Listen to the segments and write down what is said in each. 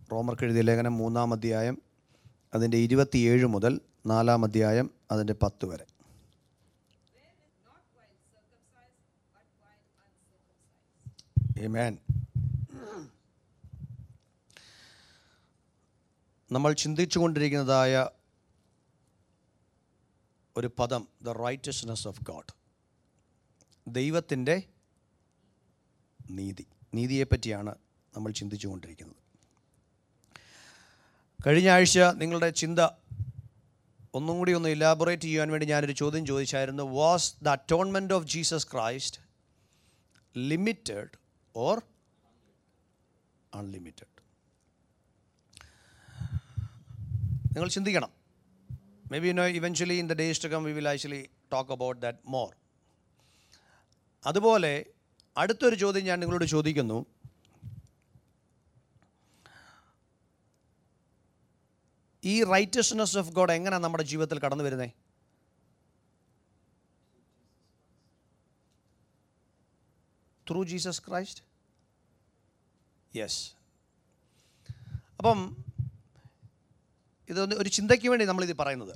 റോമർക്ക് എഴുതിയ ലേഖനം മൂന്നാം അധ്യായം അതിൻ്റെ ഇരുപത്തിയേഴ് മുതൽ നാലാം അധ്യായം അതിൻ്റെ പത്ത് വരെ Amen. നമ്മൾ ചിന്തിച്ചുകൊണ്ടിരിക്കുന്നതായ ഒരു പദം ദ റൈറ്റസ്നെസ് ഓഫ് ഗോഡ് ദൈവത്തിൻ്റെ നീതി നീതിയെപ്പറ്റിയാണ് നമ്മൾ ചിന്തിച്ചുകൊണ്ടിരിക്കുന്നത് കഴിഞ്ഞ ആഴ്ച നിങ്ങളുടെ ചിന്ത ഒന്നും കൂടി ഒന്ന് ഇലാബറേറ്റ് ചെയ്യാൻ വേണ്ടി ഞാനൊരു ചോദ്യം ചോദിച്ചായിരുന്നു was the atonement of Jesus Christ limited or unlimited നിങ്ങൾ ചിന്തിക്കണം maybe no eventually in the days to come we will actually talk about that more അതുപോലെ അടുത്തൊരു ചോദ്യം ഞാൻ നിങ്ങളോട് ചോദിക്കുന്നു ഈ റൈറ്റസ്നെസ് ഓഫ് ഗോഡ് എങ്ങനെയാണ് നമ്മുടെ ജീവിതത്തിൽ കടന്നു വരുന്നത് ത്രൂ ജീസസ് ക്രൈസ്റ്റ് യെസ് അപ്പം ഇതൊന്ന് ഒരു ചിന്തയ്ക്ക് വേണ്ടി നമ്മളിത് പറയുന്നത്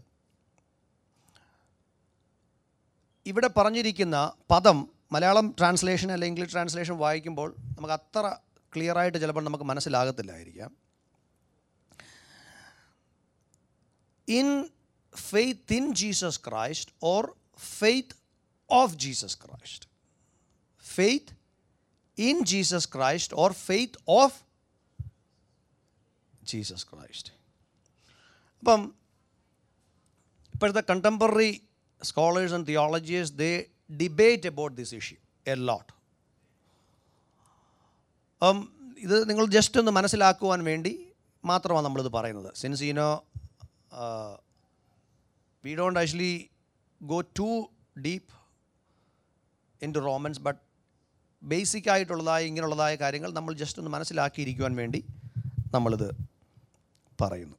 ഇവിടെ പറഞ്ഞിരിക്കുന്ന പദം മലയാളം ട്രാൻസ്ലേഷൻ അല്ലെങ്കിൽ ഇംഗ്ലീഷ് ട്രാൻസ്ലേഷൻ വായിക്കുമ്പോൾ നമുക്ക് അത്ര ക്ലിയർ ആയിട്ട് ചിലപ്പോൾ നമുക്ക് മനസ്സിലാകത്തില്ലായിരിക്കാം in faith in Jesus Christ or faith of Jesus Christ faith in Jesus Christ or faith of Jesus Christ അപ്പം ഇപ്പോഴത്തെ contemporary scholars and theologians they debate about this issue a lot അപ്പം ഇത് നിങ്ങൾ just ഒന്ന് മനസ്സിലാക്കുവാൻ വേണ്ടി മാത്രമാണ് നമ്മളിത് പറയുന്നത് since you know we don't actually go too deep into Romans but basic ആയിട്ടുള്ളതായ ഇങ്ങനെയുള്ളതായ കാര്യങ്ങൾ നമ്മൾ ജസ്റ്റ് ഒന്ന് മനസ്സിലാക്കിയിരിക്കുവാൻ വേണ്ടി നമ്മളിത് പറയുന്നു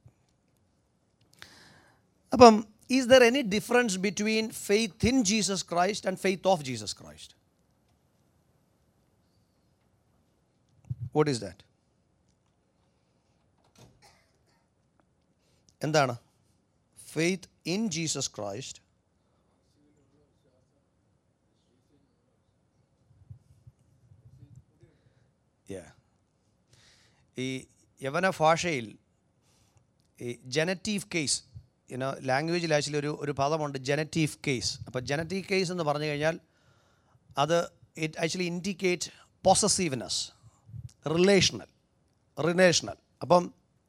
അപ്പം is there any difference between faith in Jesus Christ and faith of Jesus Christ what is that എന്താണ് ഫെയ്ത്ത് ഇൻ ജീസസ് ക്രൈസ്റ്റ് ഈ യവന ഭാഷയിൽ ഈ ജനറ്റീവ് കേസ് ഇനോ ലാംഗ്വേജിൽ ആക്ച്വലി ഒരു ഒരു പദമുണ്ട് ജനറ്റീവ് കേസ് അപ്പോൾ ജനറ്റീവ് കേസ് എന്ന് പറഞ്ഞു കഴിഞ്ഞാൽ അത് it actually indicate possessiveness relational relational അപ്പം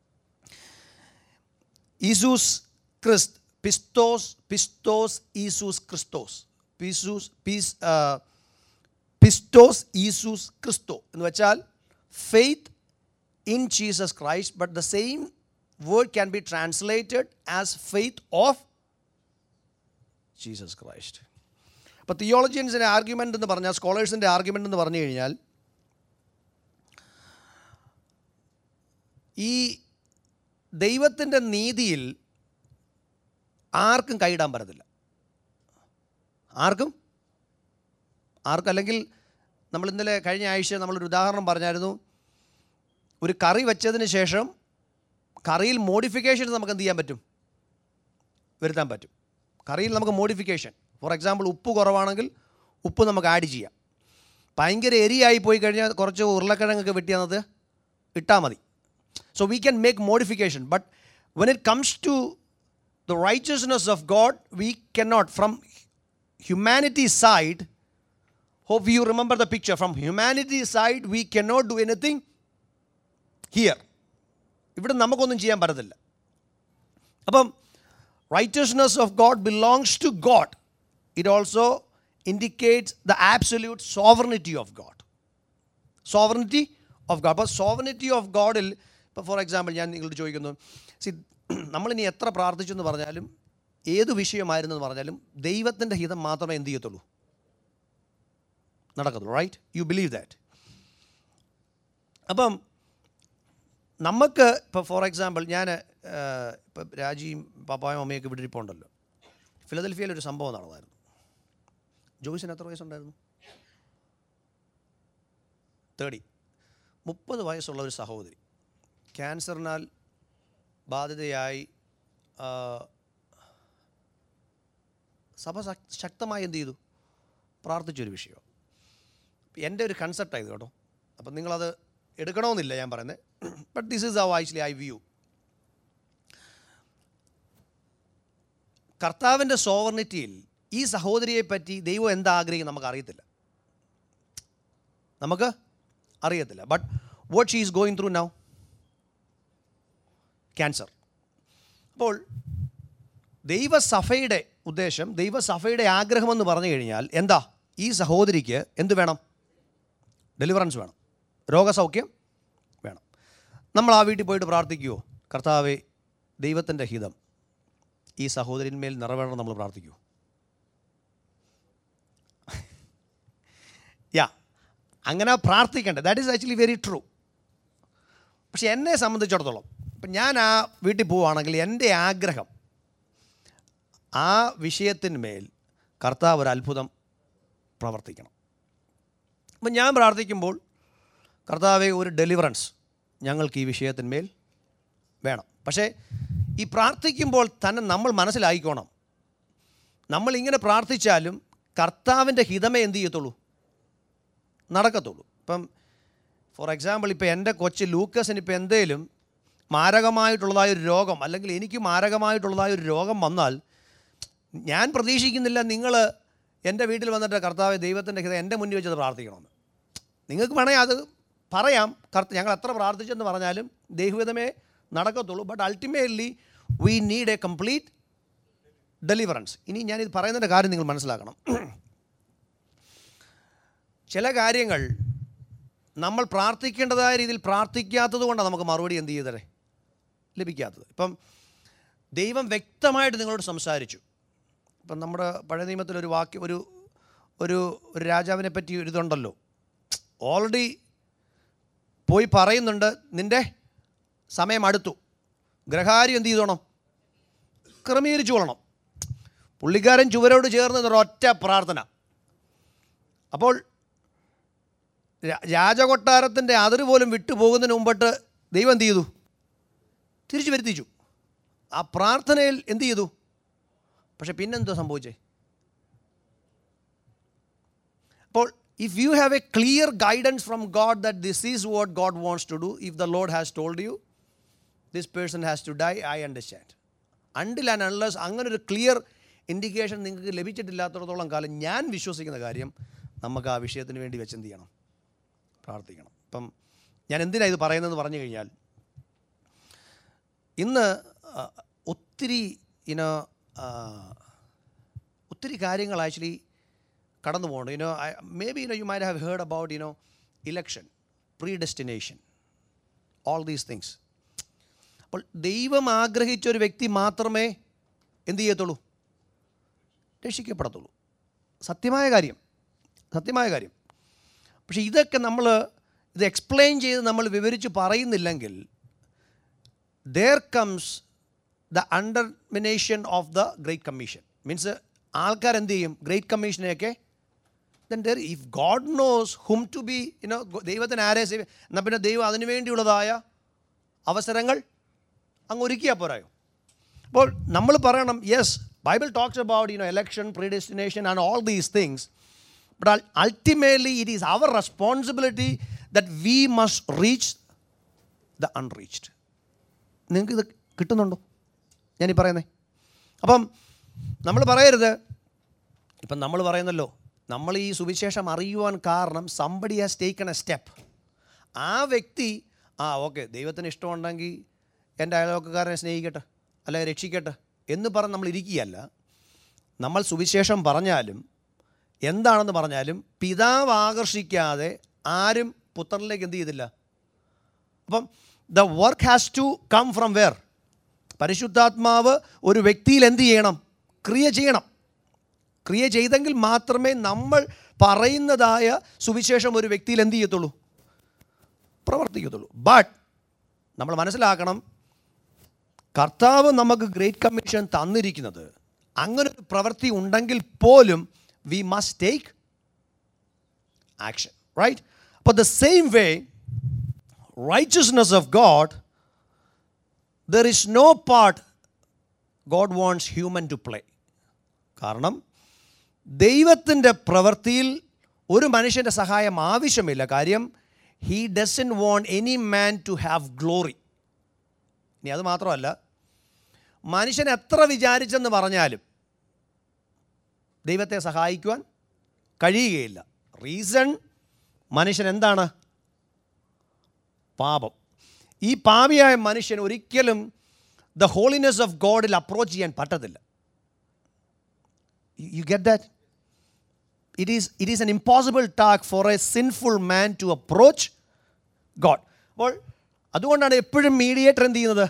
ഈസൂസ് ക്രിസ്ത് പിസ്തോസ് പിസ്തോസ് ഈസൂസ് ക്രിസ്തോസ് പിസൂസ് പീസ് പിസ്തോസ് ഈസൂസ് ക്രിസ്തോ എന്ന് വെച്ചാൽ faith in Jesus Christ, but the same word can be translated as faith of Jesus Christ അപ്പോൾ തിയോളജിയൻസിൻ്റെ ആർഗ്യുമെൻ്റ് എന്ന് പറഞ്ഞാൽ സ്കോളേഴ്സിൻ്റെ ആർഗ്യുമെൻ്റ് എന്ന് പറഞ്ഞു കഴിഞ്ഞാൽ ഈ ദൈവത്തിൻ്റെ നീതിയിൽ ആർക്കും കൈയിടാൻ പറ്റത്തില്ല ആർക്കും ആർക്കും അല്ലെങ്കിൽ നമ്മൾ ഇന്നലെ കഴിഞ്ഞ ആഴ്ച നമ്മളൊരു ഉദാഹരണം പറഞ്ഞായിരുന്നു ഒരു കറി വെച്ചതിന് ശേഷം കറിയിൽ മോഡിഫിക്കേഷൻസ് നമുക്ക് എന്ത് ചെയ്യാൻ പറ്റും വരുത്താൻ പറ്റും കറിയിൽ നമുക്ക് മോഡിഫിക്കേഷൻ ഫോർ എക്സാമ്പിൾ ഉപ്പ് കുറവാണെങ്കിൽ ഉപ്പ് നമുക്ക് ആഡ് ചെയ്യാം ഭയങ്കര എരിയായി പോയി കഴിഞ്ഞാൽ കുറച്ച് ഉരുളക്കിഴങ്ങൊക്കെ വെട്ടിയാണത് ഇട്ടാൽ മതി so we can make modification but when it comes to the righteousness of God we can not from humanity side hope you remember the picture from humanity side we can not do anything here ഇവിടെ നമുക്കൊന്നും ചെയ്യാൻ പറ്റത്തില്ല അപ്പം righteousness of God belongs to God it also indicates the absolute sovereignty of God sovereignty of God അപ്പോൾ sovereignty of ഗോഡിൽ ഇപ്പോൾ for example ഞാൻ നിങ്ങളോട് ചോദിക്കുന്നു സി നമ്മളിനി എത്ര പ്രാർത്ഥിച്ചു എന്ന് പറഞ്ഞാലും ഏത് വിഷയമായിരുന്നു എന്ന് പറഞ്ഞാലും ദൈവത്തിൻ്റെ ഹിതം മാത്രമേ എന്ത് ചെയ്യത്തുള്ളൂ നടക്കത്തുള്ളൂ റൈറ്റ് യു ബിലീവ് ദാറ്റ് അപ്പം നമുക്ക് ഇപ്പോൾ ഫോർ എക്സാമ്പിൾ ഞാൻ ഇപ്പം രാജിയും പാപ്പായും അമ്മയൊക്കെ ഇവിടെ ഇരിപ്പുണ്ടല്ലോ ഫിലദൽഫിയയിൽ ഒരു സംഭവം നടന്നായിരുന്നു ജോയ്സിന് എത്ര വയസ്സുണ്ടായിരുന്നു തേർട്ടി മുപ്പത് വയസ്സുള്ള ഒരു സഹോദരി ക്യാൻസറിനാൽ ബാധിതയായി ആ, സഭ ശക്- ശക്തമായി എന്ത് ചെയ്തു പ്രാർത്ഥിച്ചൊരു വിഷയം എൻ്റെ ഒരു കൺസെപ്റ്റായത് കേട്ടോ അപ്പം നിങ്ങളത് എടുക്കണമെന്നില്ല ഞാൻ പറയുന്നത് but this is how actually I view കർത്താവിൻ്റെ സോവർണിറ്റിയിൽ ഈ സഹോദരിയെ പറ്റി ദൈവം എന്താ ആഗ്രഹിക്കും നമുക്ക് അറിയത്തില്ല നമുക്ക് അറിയത്തില്ല but what she is going through now cancer അപ്പോൾ ദൈവസഭയുടെ ഉദ്ദേശം ദൈവസഭയുടെ ആഗ്രഹമെന്ന് പറഞ്ഞു കഴിഞ്ഞാൽ എന്താ ഈ സഹോദരിക്ക് എന്ത് വേണം ഡെലിവറൻസ് വേണം രോഗസൗഖ്യം വേണം നമ്മൾ ആ വീട്ടിൽ പോയിട്ട് പ്രാർത്ഥിക്കുമോ കർത്താവെ ദൈവത്തിൻ്റെ ഹിതം ഈ സഹോദരിന്മേൽ നിറവേറണം നമ്മൾ പ്രാർത്ഥിക്കൂ യാ അങ്ങനെ പ്രാർത്ഥിക്കേണ്ടത് that is actually very true പക്ഷെ എന്നെ സംബന്ധിച്ചിടത്തോളം ഇപ്പം ഞാൻ ആ വീട്ടിൽ പോവുകയാണെങ്കിൽ എൻ്റെ ആഗ്രഹം ആ വിഷയത്തിന്മേൽ കർത്താവ് ഒരു അത്ഭുതം പ്രവർത്തിക്കണം അപ്പം ഞാൻ പ്രാർത്ഥിക്കുമ്പോൾ കർത്താവെ ഒരു ഡെലിവറൻസ് ഞങ്ങൾക്ക് ഈ വിഷയത്തിന്മേൽ വേണം പക്ഷേ ഈ പ്രാർത്ഥിക്കുമ്പോൾ തന്നെ നമ്മൾ മനസ്സിലായിക്കോണം നമ്മൾ ഇങ്ങനെ പ്രാർത്ഥിച്ചാലും കർത്താവിൻ്റെ ഹിതമേ എന്ത് ചെയ്യത്തുള്ളൂ നടക്കത്തുള്ളൂ ഇപ്പം ഫോർ എക്സാമ്പിൾ ഇപ്പോൾ എൻ്റെ കൊച്ച് ലൂക്കസിന് ഇപ്പോൾ എന്തേലും മാരകമായിട്ടുള്ളതായ ഒരു രോഗം അല്ലെങ്കിൽ എനിക്ക് മാരകമായിട്ടുള്ളതായ ഒരു രോഗം വന്നാൽ ഞാൻ പ്രതീക്ഷിക്കുന്നില്ല നിങ്ങൾ എൻ്റെ വീട്ടിൽ വന്നിട്ട് കർത്താവ് ദൈവത്തിൻ്റെ ഹിതം എൻ്റെ മുന്നിൽ വെച്ചത് പ്രാർത്ഥിക്കണമെന്ന് നിങ്ങൾക്ക് വേണമെങ്കിൽ അത് പറയാം കർത്ത ഞങ്ങൾ എത്ര പ്രാർത്ഥിച്ചെന്ന് പറഞ്ഞാലും ദൈവഹിതമേ നടക്കത്തുള്ളൂ but ultimately we need a complete deliverance ഇനി ഞാനിത് പറയുന്നതിൻ്റെ കാര്യം നിങ്ങൾ മനസ്സിലാക്കണം ചില കാര്യങ്ങൾ നമ്മൾ പ്രാർത്ഥിക്കേണ്ടതായ രീതിയിൽ പ്രാർത്ഥിക്കാത്തത് കൊണ്ടാണ് നമുക്ക് മറുപടി എന്ത് ചെയ്തത് ലഭിക്കാത്തത് ഇപ്പം ദൈവം വ്യക്തമായിട്ട് നിങ്ങളോട് സംസാരിച്ചു ഇപ്പം നമ്മുടെ പഴയ നിയമത്തിലൊരു വാക്യം ഒരു ഒരു ഒരു രാജാവിനെ പറ്റി ഒരു ഇതുണ്ടല്ലോ ഓൾറെഡി പോയി പറയുന്നുണ്ട് നിൻ്റെ സമയം അടുത്തു ഗ്രഹാരി എന്ത് ചെയ്തോണം ക്രമീകരിച്ചു കൊള്ളണം പുള്ളിക്കാരൻ ചുവരോട് ചേർന്ന് ഒരൊറ്റ പ്രാർത്ഥന അപ്പോൾ രാ- രാജകൊട്ടാരത്തിൻ്റെ അതിര് പോലും വിട്ടുപോകുന്നതിന് മുമ്പിട്ട് ദൈവം എന്ത് ചെയ്തു തിരിച്ചു വരുത്തിച്ചു ആ പ്രാർത്ഥനയിൽ എന്ത് ചെയ്തു പക്ഷെ പിന്നെന്തോ സംഭവിച്ചേ അപ്പോൾ if you have a clear guidance from God that this is what God wants to do if the Lord has told you this person has to die I understand until and unless അങ്ങനെ ഒരു clear indication നിങ്ങൾക്ക് ലഭിച്ചിട്ടില്ലാത്തടത്തോളം കാലം ഞാൻ വിശ്വസിക്കുന്ന കാര്യം നമുക്ക് ആ വിഷയത്തിന് വേണ്ടി വെച്ച് എന്ത് ചെയ്യണം പ്രാർത്ഥിക്കണം അപ്പം ഞാൻ എന്തിനാണ് ഇത് പറയുന്നതെന്ന് പറഞ്ഞു കഴിഞ്ഞാൽ ഇന്ന് ആ, ഒത്തിരി ഇനോ ഒത്തിരി കാര്യങ്ങൾ ആക്ച്വലി കടന്നു പോകുന്നുണ്ട് you know maybe you know you might have heard about you know election predestination all these things അപ്പോൾ ദൈവം ആഗ്രഹിച്ച ഒരു വ്യക്തി മാത്രമേ എന്ത് ചെയ്യത്തുള്ളൂ രക്ഷിക്കപ്പെടത്തുള്ളൂ സത്യമായ കാര്യം സത്യമായ കാര്യം പക്ഷേ ഇതൊക്കെ നമ്മൾ ഇത് എക്സ്പ്ലെയിൻ ചെയ്ത് നമ്മൾ വിവരിച്ച് പറയുന്നില്ലെങ്കിൽ there comes the undermination of the great commission means ആൾക്കാർ എന്ത് ചെയ്യും ഗ്രേറ്റ് കമ്മീഷനെയൊക്കെ then there if God knows whom to be you know ദൈവത്തിന് ആരെ സേവ എന്നാൽ പിന്നെ ദൈവം അതിനു വേണ്ടിയുള്ളതായ അവസരങ്ങൾ അങ്ങ് ഒരുക്കിയാൽ പോരായോ അപ്പോൾ നമ്മൾ പറയണം yes Bible talks about you know election predestination and all these things but ultimately it is our responsibility that we must reach the unreached നിങ്ങൾക്ക് ഇത് കിട്ടുന്നുണ്ടോ ഞാനീ പറയുന്നേ അപ്പം നമ്മൾ പറയരുത് ഇപ്പം നമ്മൾ പറയുന്നല്ലോ നമ്മൾ ഈ സുവിശേഷം അറിയുവാൻ കാരണം somebody has taken a step ആ വ്യക്തി ആ ഓക്കെ ദൈവത്തിന് ഇഷ്ടമുണ്ടെങ്കിൽ എൻ്റെ അയൽവക്കക്കാരനെ സ്നേഹിക്കട്ടെ അല്ലെങ്കിൽ രക്ഷിക്കട്ടെ എന്ന് പറഞ്ഞ് നമ്മൾ ഇരിക്കുകയല്ല നമ്മൾ സുവിശേഷം പറഞ്ഞാലും എന്താണെന്ന് പറഞ്ഞാലും പിതാവ് ആകർഷിക്കാതെ ആരും പുത്രനിലേക്ക് എന്ത് ചെയ്തില്ല അപ്പം the work has to come from where പരിശുദ്ധാത്മാവ് ഒരു വ്യക്തിയിൽ എന്ത് ചെയ്യണം ക്രിയ ചെയ്യണം ക്രിയ ചെയ്തെങ്കിൽ മാത്രമേ നമ്മൾ പറയുന്നതായ സുവിശേഷം ഒരു വ്യക്തിയിൽ എന്ത് ചെയ്യത്തുള്ളൂ പ്രവർത്തിക്കത്തുള്ളൂ ബട്ട് നമ്മൾ മനസ്സിലാക്കണം കർത്താവ് നമുക്ക് ഗ്രേറ്റ് കമ്മീഷൻ തന്നിരിക്കുന്നത് അങ്ങനെ ഒരു പ്രവൃത്തി ഉണ്ടെങ്കിൽ പോലും we must take action right അപ്പോൾ the same way righteousness of God there is no part God wants human to play കാരണം ദൈവത്തിൻ്റെ പ്രവൃത്തിയിൽ ഒരു മനുഷ്യൻ്റെ സഹായം ആവശ്യമില്ല കാര്യം he doesn't want any man to have glory ഇനി അത് മാത്രമല്ല മനുഷ്യൻ എത്ര വിചാരിച്ചെന്ന് പറഞ്ഞാലും ദൈവത്തെ സഹായിക്കുവാൻ കഴിയുകയില്ല റീസൺ മനുഷ്യൻ എന്താണ് പാപം ഈ പാപിയായ മനുഷ്യൻ ഒരിക്കലും ദ ഹോളിനെസ് ഓഫ് ഗോഡിൽ അപ്രോച്ച് ചെയ്യാൻ പറ്റത്തില്ല you get that it is it is an impossible task for a sinful man to approach God അപ്പോൾ അതുകൊണ്ടാണ് എപ്പോഴും മീഡിയേറ്റർ എന്ത് ചെയ്യുന്നത്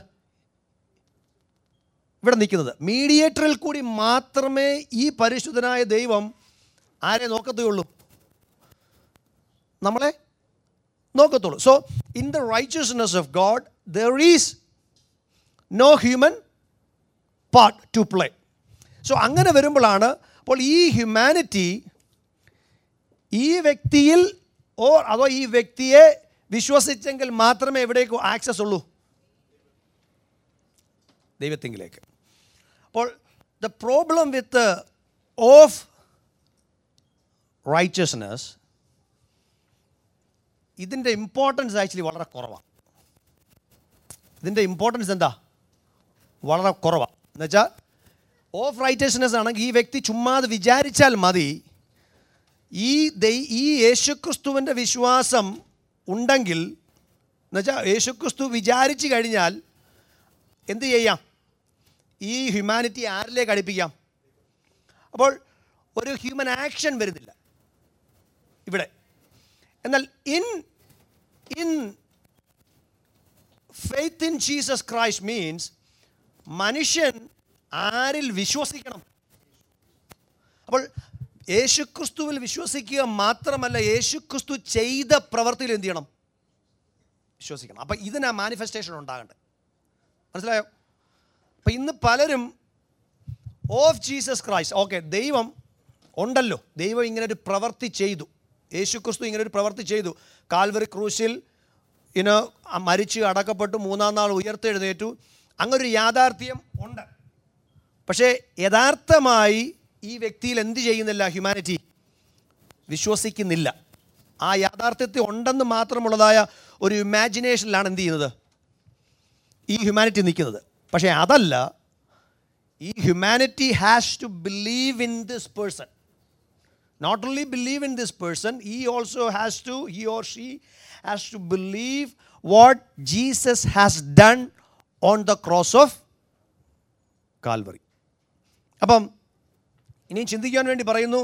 ഇവിടെ നിൽക്കുന്നത് മീഡിയേറ്ററിൽ കൂടി മാത്രമേ ഈ പരിശുദ്ധനായ ദൈവം ആരെ നോക്കത്തുള്ളൂ നമ്മളെ നോക്കത്തുള്ളൂ so in the righteousness of God there is no human part to play so അങ്ങനെ വരുമ്പോഴാണ് അപ്പോൾ ഈ ഹ്യൂമാനിറ്റി ഈ വ്യക്തിയിൽ ഓ അതോ ഈ വ്യക്തിയെ വിശ്വസിച്ചെങ്കിൽ മാത്രമേ എവിടേക്ക് ആക്സസ് ഉള്ളൂ ദൈവത്തിങ്കിലേക്ക് അപ്പോൾ the problem with of righteousness ഇതിൻ്റെ ഇമ്പോർട്ടൻസ് ആക്ച്വലി വളരെ കുറവാണ് ഇതിൻ്റെ ഇമ്പോർട്ടൻസ് എന്താ വളരെ കുറവാണ് എന്നുവെച്ചാൽ ഓഫ് റൈറ്റേഴ്സ്നെസ് ആണെങ്കിൽ ഈ വ്യക്തി ചുമ്മാതെ വിചാരിച്ചാൽ മതി ഈ ദൈ ഈ യേശുക്രിസ്തുവിൻ്റെ വിശ്വാസം ഉണ്ടെങ്കിൽ എന്നുവെച്ചാൽ യേശുക്രിസ്തു വിചാരിച്ചു കഴിഞ്ഞാൽ എന്ത് ചെയ്യാം ഈ ഹ്യൂമാനിറ്റി ആരിലേക്ക് അടുപ്പിക്കാം അപ്പോൾ ഒരു ഹ്യൂമൻ ആക്ഷൻ വരുന്നില്ല ഇവിടെ എന്നാൽ in in faith in Jesus Christ means മനുഷ്യൻ ആരിൽ വിശ്വസിക്കണം അപ്പോൾ യേശുക്രിസ്തുവിൽ വിശ്വസിക്കുക മാത്രമല്ല യേശുക്രിസ്തു ചെയ്ത പ്രവൃത്തിയിൽ എന്ത് ചെയ്യണം വിശ്വസിക്കണം അപ്പം ഇതിനാ മാനിഫെസ്റ്റേഷൻ ഉണ്ടാകേണ്ടത് മനസ്സിലായോ അപ്പം ഇന്ന് പലരും ഓഫ് ജീസസ് ക്രൈസ്റ്റ് ഓക്കെ ദൈവം ഉണ്ടല്ലോ ദൈവം ഇങ്ങനെ ഒരു പ്രവൃത്തി ചെയ്തു യേശുക്രിസ്തു ഇങ്ങനെ ഒരു പ്രവൃത്തി ചെയ്തു കാൽവറി ക്രൂശിൽ ഇന് മരിച്ച് അടക്കപ്പെട്ടു മൂന്നാം നാൾ ഉയർത്തെഴുന്നേറ്റു അങ്ങനൊരു യാഥാർത്ഥ്യം ഉണ്ട് പക്ഷേ യഥാർത്ഥമായി ഈ വ്യക്തിയിൽ എന്ത് ചെയ്യുന്നില്ല ഹ്യൂമാനിറ്റി വിശ്വസിക്കുന്നില്ല ആ യാഥാർത്ഥ്യത്തിൽ ഉണ്ടെന്ന് മാത്രമുള്ളതായ ഒരു ഇമാജിനേഷനിലാണ് എന്ത് ചെയ്യുന്നത് ഈ ഹ്യൂമാനിറ്റി നിൽക്കുന്നത് പക്ഷേ അതല്ല ഈ humanity has to believe in this person not only believe in this person, he also has to, he or she has to believe what Jesus has done on the cross of Calvary. അപ്പം ഇനിയും ചിന്തിക്കാൻ വേണ്ടി പറയുന്നു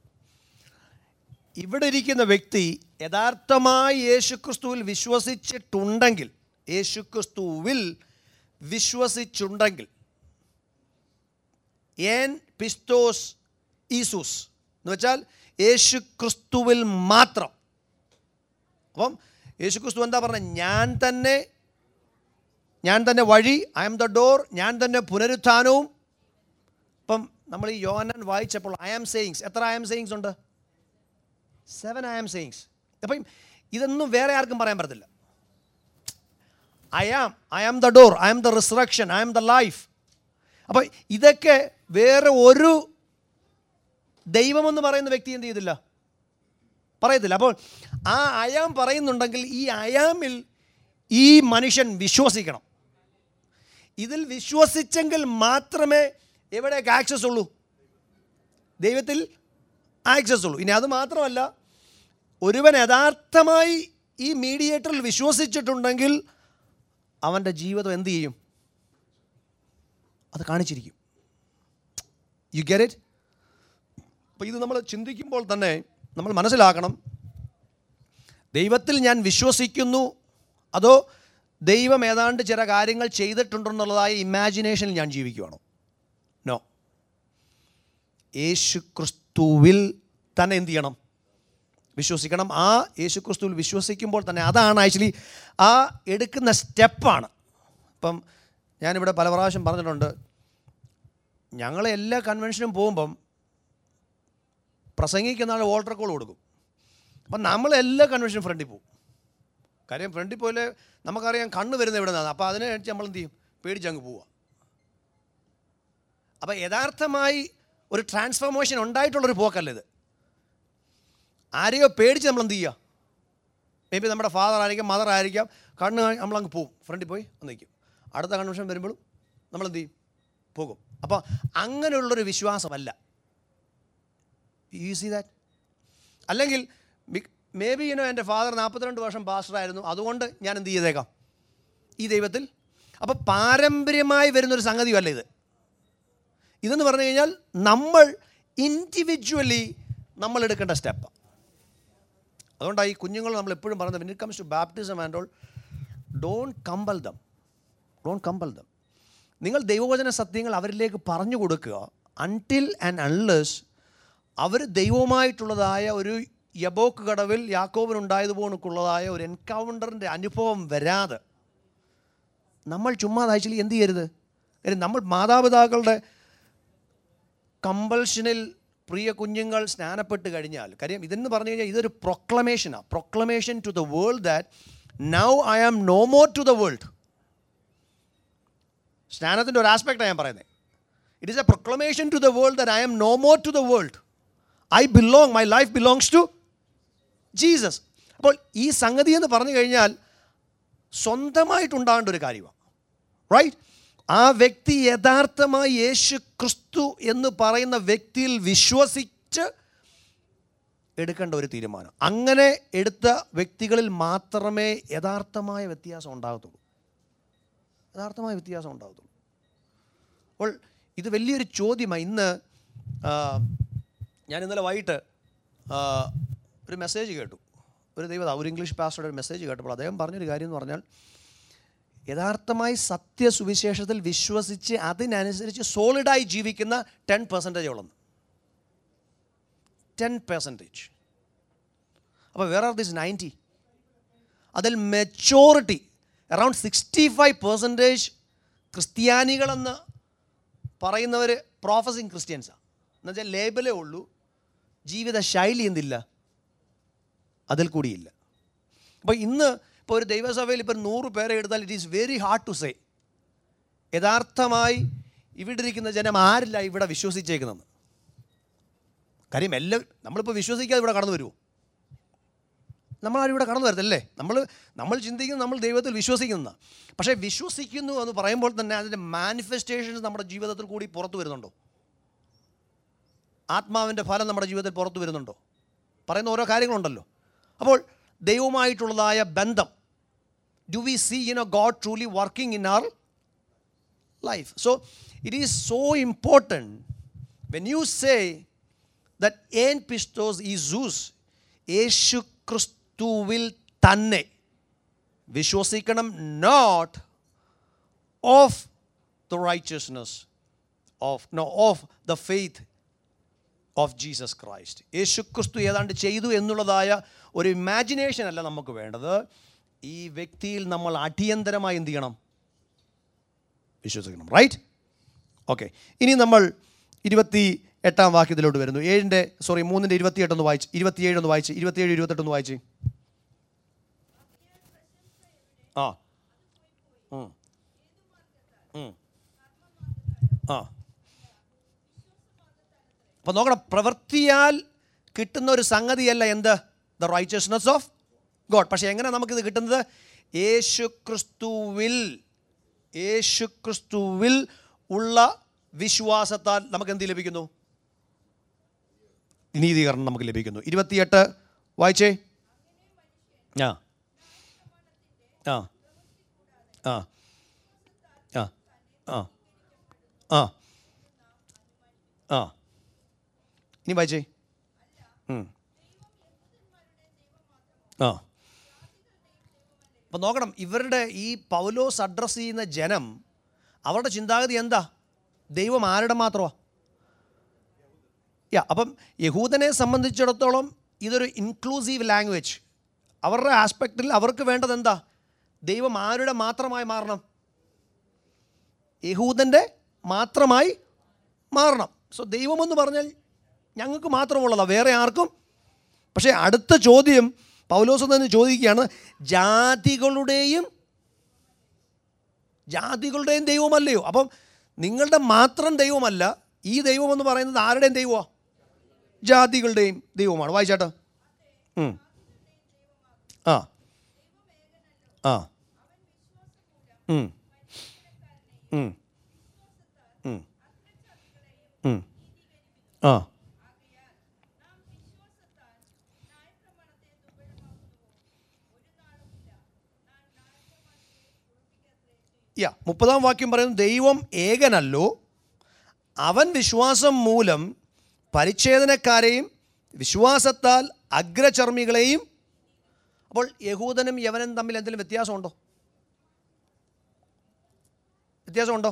ഇവിടെ ഇരിക്കുന്ന വ്യക്തി യഥാർത്ഥമായി യേശുക്രിസ്തുവിൽ വിശ്വസിച്ചിട്ടുണ്ടെങ്കിൽ യേശുക്രിസ്തുവിൽ വിശ്വസിച്ചുണ്ടെങ്കിൽ ഏൻ പിസ്തോസ് ഈസൂസ് എന്ന് വെച്ചാൽ യേശു ക്രിസ്തുവിൽ മാത്രം അപ്പം യേശു ക്രിസ്തു എന്താ പറഞ്ഞത് ഞാൻ തന്നെ ഞാൻ തന്നെ വഴി ഐ എം ദ ഡോർ ഞാൻ തന്നെ പുനരുത്ഥാനവും ഇപ്പം നമ്മൾ ഈ യോനൻ വായിച്ചപ്പോൾ ഐ ആം സെയിങ്സ് എത്ര ഐ ആം സെയിങ്സ് ഉണ്ട് സെവൻ ഐ ആം സെയിങ്സ് അപ്പം ഇതൊന്നും വേറെ ആർക്കും പറയാൻ പറ്റത്തില്ല I am I am the door I am the resurrection I am the life അപ്പോൾ ഇതൊക്കെ വേറെ ഒരു ദൈവമെന്ന് പറയുന്ന വ്യക്തി എന്ത് ചെയ്തില്ല പറയത്തില്ല അപ്പോൾ ആ അയാം പറയുന്നുണ്ടെങ്കിൽ ഈ അയാമിൽ ഈ മനുഷ്യൻ വിശ്വസിക്കണം ഇതിൽ വിശ്വസിച്ചെങ്കിൽ മാത്രമേ എവിടേക്ക് ആക്സസ് ഉള്ളൂ ദൈവത്തിൽ ആക്സസ് ഉള്ളൂ ഇനി അത് മാത്രമല്ല ഒരുവൻ യഥാർത്ഥമായി ഈ മീഡിയേറ്ററിൽ വിശ്വസിച്ചിട്ടുണ്ടെങ്കിൽ അവൻ്റെ ജീവിതം എന്ത് ചെയ്യും അത് കാണിച്ചിരിക്കും യു ഗെറ്റ് ഇറ്റ് അപ്പോൾ ഇത് നമ്മൾ ചിന്തിക്കുമ്പോൾ തന്നെ നമ്മൾ മനസ്സിലാക്കണം ദൈവത്തിൽ ഞാൻ വിശ്വസിക്കുന്നു അതോ ദൈവം ഏതാണ്ട് ചില കാര്യങ്ങൾ ചെയ്തിട്ടുണ്ടെന്നുള്ളതായ ഇമാജിനേഷനിൽ ഞാൻ ജീവിക്കുവാണോ നോ യേശു ക്രിസ്തുവിൽ തന്നെ എന്ത് ചെയ്യണം വിശ്വസിക്കണം ആ യേശു ക്രിസ്തുവിൽ വിശ്വസിക്കുമ്പോൾ തന്നെ അതാണ് ആക്ച്വലി ആ എടുക്കുന്ന സ്റ്റെപ്പാണ് ഇപ്പം ഞാനിവിടെ പല പ്രാവശ്യം പറഞ്ഞിട്ടുണ്ട് ഞങ്ങൾ എല്ലാ കൺവെൻഷനും പോകുമ്പം പ്രസംഗിക്കുന്ന ആൾ വോൾട്ടർ കോൾ കൊടുക്കും അപ്പം നമ്മൾ എല്ലാ കൺവെൻഷനും ഫ്രണ്ടിൽ പോകും കാര്യം ഫ്രണ്ടിൽ പോലെ നമുക്കറിയാം കണ്ണ് വരുന്നത് എവിടെ നിന്നാണ് അപ്പോൾ അതിനനുസരിച്ച് നമ്മൾ എന്ത് ചെയ്യും പേടിച്ചങ്ങ് പോവുക അപ്പോൾ യഥാർത്ഥമായി ഒരു ട്രാൻസ്ഫോർമേഷൻ ഉണ്ടായിട്ടുള്ളൊരു പോക്കല്ല ഇത് ആരെയോ പേടിച്ച് നമ്മൾ എന്ത് ചെയ്യുക മേ ബി നമ്മുടെ ഫാദർ ആയിരിക്കാം മദർ ആയിരിക്കാം കണ്ണ് കാണി- നമ്മളങ്ങ് പോവും ഫ്രണ്ടിൽ പോയി ഒന്ന് നിൽക്കും അടുത്ത കൺവെൻഷൻ വരുമ്പോഴും നമ്മൾ എന്ത് ചെയ്യും പോകും അപ്പോൾ അങ്ങനെയുള്ളൊരു വിശ്വാസമല്ല യു സി ദാറ്റ് അല്ലെങ്കിൽ മേ ബി യുനോ എൻ്റെ ഫാദർ നാൽപ്പത്തിരണ്ട് വർഷം പാസ്റ്ററായിരുന്നു അതുകൊണ്ട് ഞാൻ എന്ത് ചെയ്തേക്കാം ഈ ദൈവത്തിൽ അപ്പോൾ പാരമ്പര്യമായി വരുന്നൊരു സംഗതിയല്ല ഇത് ഇതെന്ന് പറഞ്ഞു കഴിഞ്ഞാൽ നമ്മൾ ഇൻഡിവിജ്വലി നമ്മൾ എടുക്കേണ്ട സ്റ്റെപ്പ് അതുകൊണ്ടാണ് ഈ കുഞ്ഞുങ്ങൾ നമ്മൾ എപ്പോഴും പറയുന്നത് when it comes to baptism and all don't compel them don't compel them നിങ്ങൾ ദൈവവചന സത്യങ്ങൾ അവരിലേക്ക് പറഞ്ഞു കൊടുക്കുക അൺടിൽ ആൻഡ് അൺലെസ് അവർ ദൈവവുമായിട്ടുള്ളതായ ഒരു യബോക്ക് കടവിൽ യാക്കോബിനുണ്ടായതുപോലൊക്കെയുള്ളതായ ഒരു എൻകൗണ്ടറിൻ്റെ അനുഭവം വരാതെ നമ്മൾ ചുമ്മാ ആക്ച്വലി എന്ത് ചെയ്യരുത് കാര്യം നമ്മൾ മാതാപിതാക്കളുടെ കമ്പൽഷനിൽ പ്രിയ കുഞ്ഞുങ്ങൾ സ്നാനപ്പെട്ട് കഴിഞ്ഞാൽ കാര്യം ഇതെന്ന് പറഞ്ഞു കഴിഞ്ഞാൽ ഇതൊരു പ്രൊക്ലമേഷനാണ് proclamation to the world that now I am no more to the world സ്നാനത്തിൻ്റെ ഒരു ആസ്പെക്റ്റാണ് ഞാൻ പറയുന്നത് it is a proclamation to the world that I am no more to the world I belong my life belongs to Jesus അപ്പോൾ ഈ സംഗതി എന്ന് പറഞ്ഞു കഴിഞ്ഞാൽ സ്വന്തമായിട്ടുണ്ടാകേണ്ട ഒരു കാര്യമാണ് റൈറ്റ് ആ വ്യക്തി യഥാർത്ഥമായി യേശു ക്രിസ്തു എന്ന് പറയുന്ന വ്യക്തിയിൽ വിശ്വസിച്ച് എടുക്കേണ്ട ഒരു തീരുമാനം അങ്ങനെ എടുത്ത വ്യക്തികളിൽ മാത്രമേ യഥാർത്ഥമായ വ്യത്യാസം ഉണ്ടാകത്തുള്ളൂ യഥാർത്ഥമായ വ്യത്യാസം ഉണ്ടാകത്തുള്ളൂ അപ്പോൾ ഇത് വലിയൊരു ചോദ്യമാണ് ഇന്ന് ആ, ഞാൻ ഇന്നലെ വൈകിട്ട് ആ, ഒരു മെസ്സേജ് കേട്ടു ഒരു ദൈവത ഒരു ഇംഗ്ലീഷ് പാസ്റ്ററുടെ ഒരു മെസ്സേജ് കേട്ടപ്പോൾ അദ്ദേഹം പറഞ്ഞൊരു കാര്യം എന്ന് പറഞ്ഞാൽ യഥാർത്ഥമായി സത്യസുവിശേഷത്തിൽ വിശ്വസിച്ച് അതിനനുസരിച്ച് സോളിഡായി ജീവിക്കുന്ന ടെൻ പെർസെൻറ്റേജ് ഉള്ളെന്ന് ടെൻ പെർസെൻറ്റേജ് അപ്പോൾ വേർ ആർ ദിസ് നയൻറ്റി അതിൽ majority around sixty five percentage ക്രിസ്ത്യാനികളെന്ന് പറയുന്നവർ പ്രോഫസിങ് ക്രിസ്ത്യൻസാണ് എന്നുവെച്ചാൽ ലേബലേ ഉള്ളൂ ജീവിത ശൈലി എന്തില്ല അതിൽ കൂടിയില്ല അപ്പോൾ ഇന്ന് ഇപ്പോൾ ഒരു ദൈവസഭയിൽ ഇപ്പോൾ നൂറ് പേരെ എടുത്താൽ it is very hard to say യഥാർത്ഥമായി ഇവിടെ ഇരിക്കുന്ന ജനം ആരില്ല ഇവിടെ വിശ്വസിച്ചേക്കുന്നത് കാര്യം എല്ലാം നമ്മളിപ്പോൾ വിശ്വസിക്കാതെ ഇവിടെ കടന്നു വരുമോ നമ്മളാരും ഇവിടെ കടന്നു വരത്തില്ലേ നമ്മൾ നമ്മൾ ചിന്തിക്കുന്നത് നമ്മൾ ദൈവത്തിൽ വിശ്വസിക്കുന്ന പക്ഷേ വിശ്വസിക്കുന്നു എന്ന് പറയുമ്പോൾ തന്നെ അതിൻ്റെ മാനിഫെസ്റ്റേഷൻസ് നമ്മുടെ ജീവിതത്തിൽ കൂടി പുറത്തു വരുന്നുണ്ടോ ആത്മാവിൻ്റെ ഫലം നമ്മുടെ ജീവിതത്തിൽ പുറത്തു വരുന്നുണ്ടോ പറയുന്ന ഓരോ കാര്യങ്ങളുണ്ടല്ലോ അപ്പോൾ ദൈവവുമായിട്ടുള്ളതായ ബന്ധം do we see you know God truly working in our life. So it is so important when you say that en pistos is Zeus, യേശു ക്രിസ്തുവിൽ തന്നെ വിശ്വസിക്കണം not of the righteousness of no of the faith of Jesus Christ യേശു ക്രിസ്തു ഏതാണ്ട് ചെയ്തു എന്നുള്ളതായ ഒരു ഇമാജിനേഷൻ അല്ല നമുക്ക് വേണ്ടത് ഈ വ്യക്തിയിൽ നമ്മൾ അടിയന്തരമായി എന്ത് ചെയ്യണം വിശ്വസിക്കണം റൈറ്റ് ഓക്കെ ഇനി നമ്മൾ ഇരുപത്തി എട്ടാം വാക്യത്തിലോട്ട് വരുന്നു ഏഴിൻ്റെ സോറി മൂന്നിൻ്റെ ഇരുപത്തിയെട്ടൊന്ന് വായിച്ച് ഇരുപത്തിയേഴ് ഒന്ന് വായിച്ച് ഇരുപത്തിയേഴ് ഇരുപത്തെട്ടൊന്ന് വായിച്ച് ആ ഉം. ഉം. ആ അപ്പോൾ നോക്കണം പ്രവൃത്തിയാൽ കിട്ടുന്ന ഒരു സംഗതിയല്ല എന്ത് ദ റൈച്ചസ്നെസ് ഓഫ് ഗോഡ് പക്ഷേ എങ്ങനെ നമുക്കിത് കിട്ടുന്നത് യേശു ക്രിസ്തുവിൽ യേശു ക്രിസ്തുവിൽ ഉള്ള വിശ്വാസത്താൽ നമുക്ക് എന്ത് ലഭിക്കുന്നു നീതീകരണം നമുക്ക് ലഭിക്കുന്നു ഇരുപത്തിയെട്ട് വായിച്ചേ ആ ആ ആ ആ ആ ആ ആ ഇനി വായിച്ചേ ഉം. ആ അപ്പം നോക്കണം ഇവരുടെ ഈ പൗലോസ് അഡ്രസ്സ് ചെയ്യുന്ന ജനം അവരുടെ ചിന്താഗതി എന്താ ദൈവം ആരുടെ മാത്രമാണ് യാ അപ്പം യഹൂദനെ സംബന്ധിച്ചിടത്തോളം ഇതൊരു ഇൻക്ലൂസീവ് ലാംഗ്വേജ് അവരുടെ ആസ്പെക്റ്റിൽ അവർക്ക് വേണ്ടത് എന്താ ദൈവം ആരുടെ മാത്രമായി മാറണം യഹൂദൻ്റെ മാത്രമായി മാറണം സോ ദൈവമെന്ന് പറഞ്ഞാൽ ഞങ്ങൾക്ക് മാത്രമുള്ളതാണ് വേറെ ആർക്കും പക്ഷേ അടുത്ത ചോദ്യം പൗലോസ് തന്നെ ചോദിക്കുകയാണ് ജാതികളുടെയും ജാതികളുടെയും ദൈവമല്ലയോ അപ്പം നിങ്ങളുടെ മാത്രം ദൈവമല്ല ഈ ദൈവം എന്ന് പറയുന്നത് ആരുടെയും ദൈവമാണ് ജാതികളുടെയും ദൈവമാണ് വായിച്ചാട്ടോ ഉം. ആ ആ ഉം. ഉം. ഉം. ഉം. ആ യാ മുപ്പതാം വാക്യം പറയുന്നത് ദൈവം ഏകനല്ലോ അവൻ വിശ്വാസം മൂലം പരിച്ഛേദനക്കാരെയും വിശ്വാസത്താൽ അഗ്രചർമ്മികളെയും അപ്പോൾ യഹൂദനും യവനും തമ്മിൽ എന്തെങ്കിലും വ്യത്യാസമുണ്ടോ വ്യത്യാസമുണ്ടോ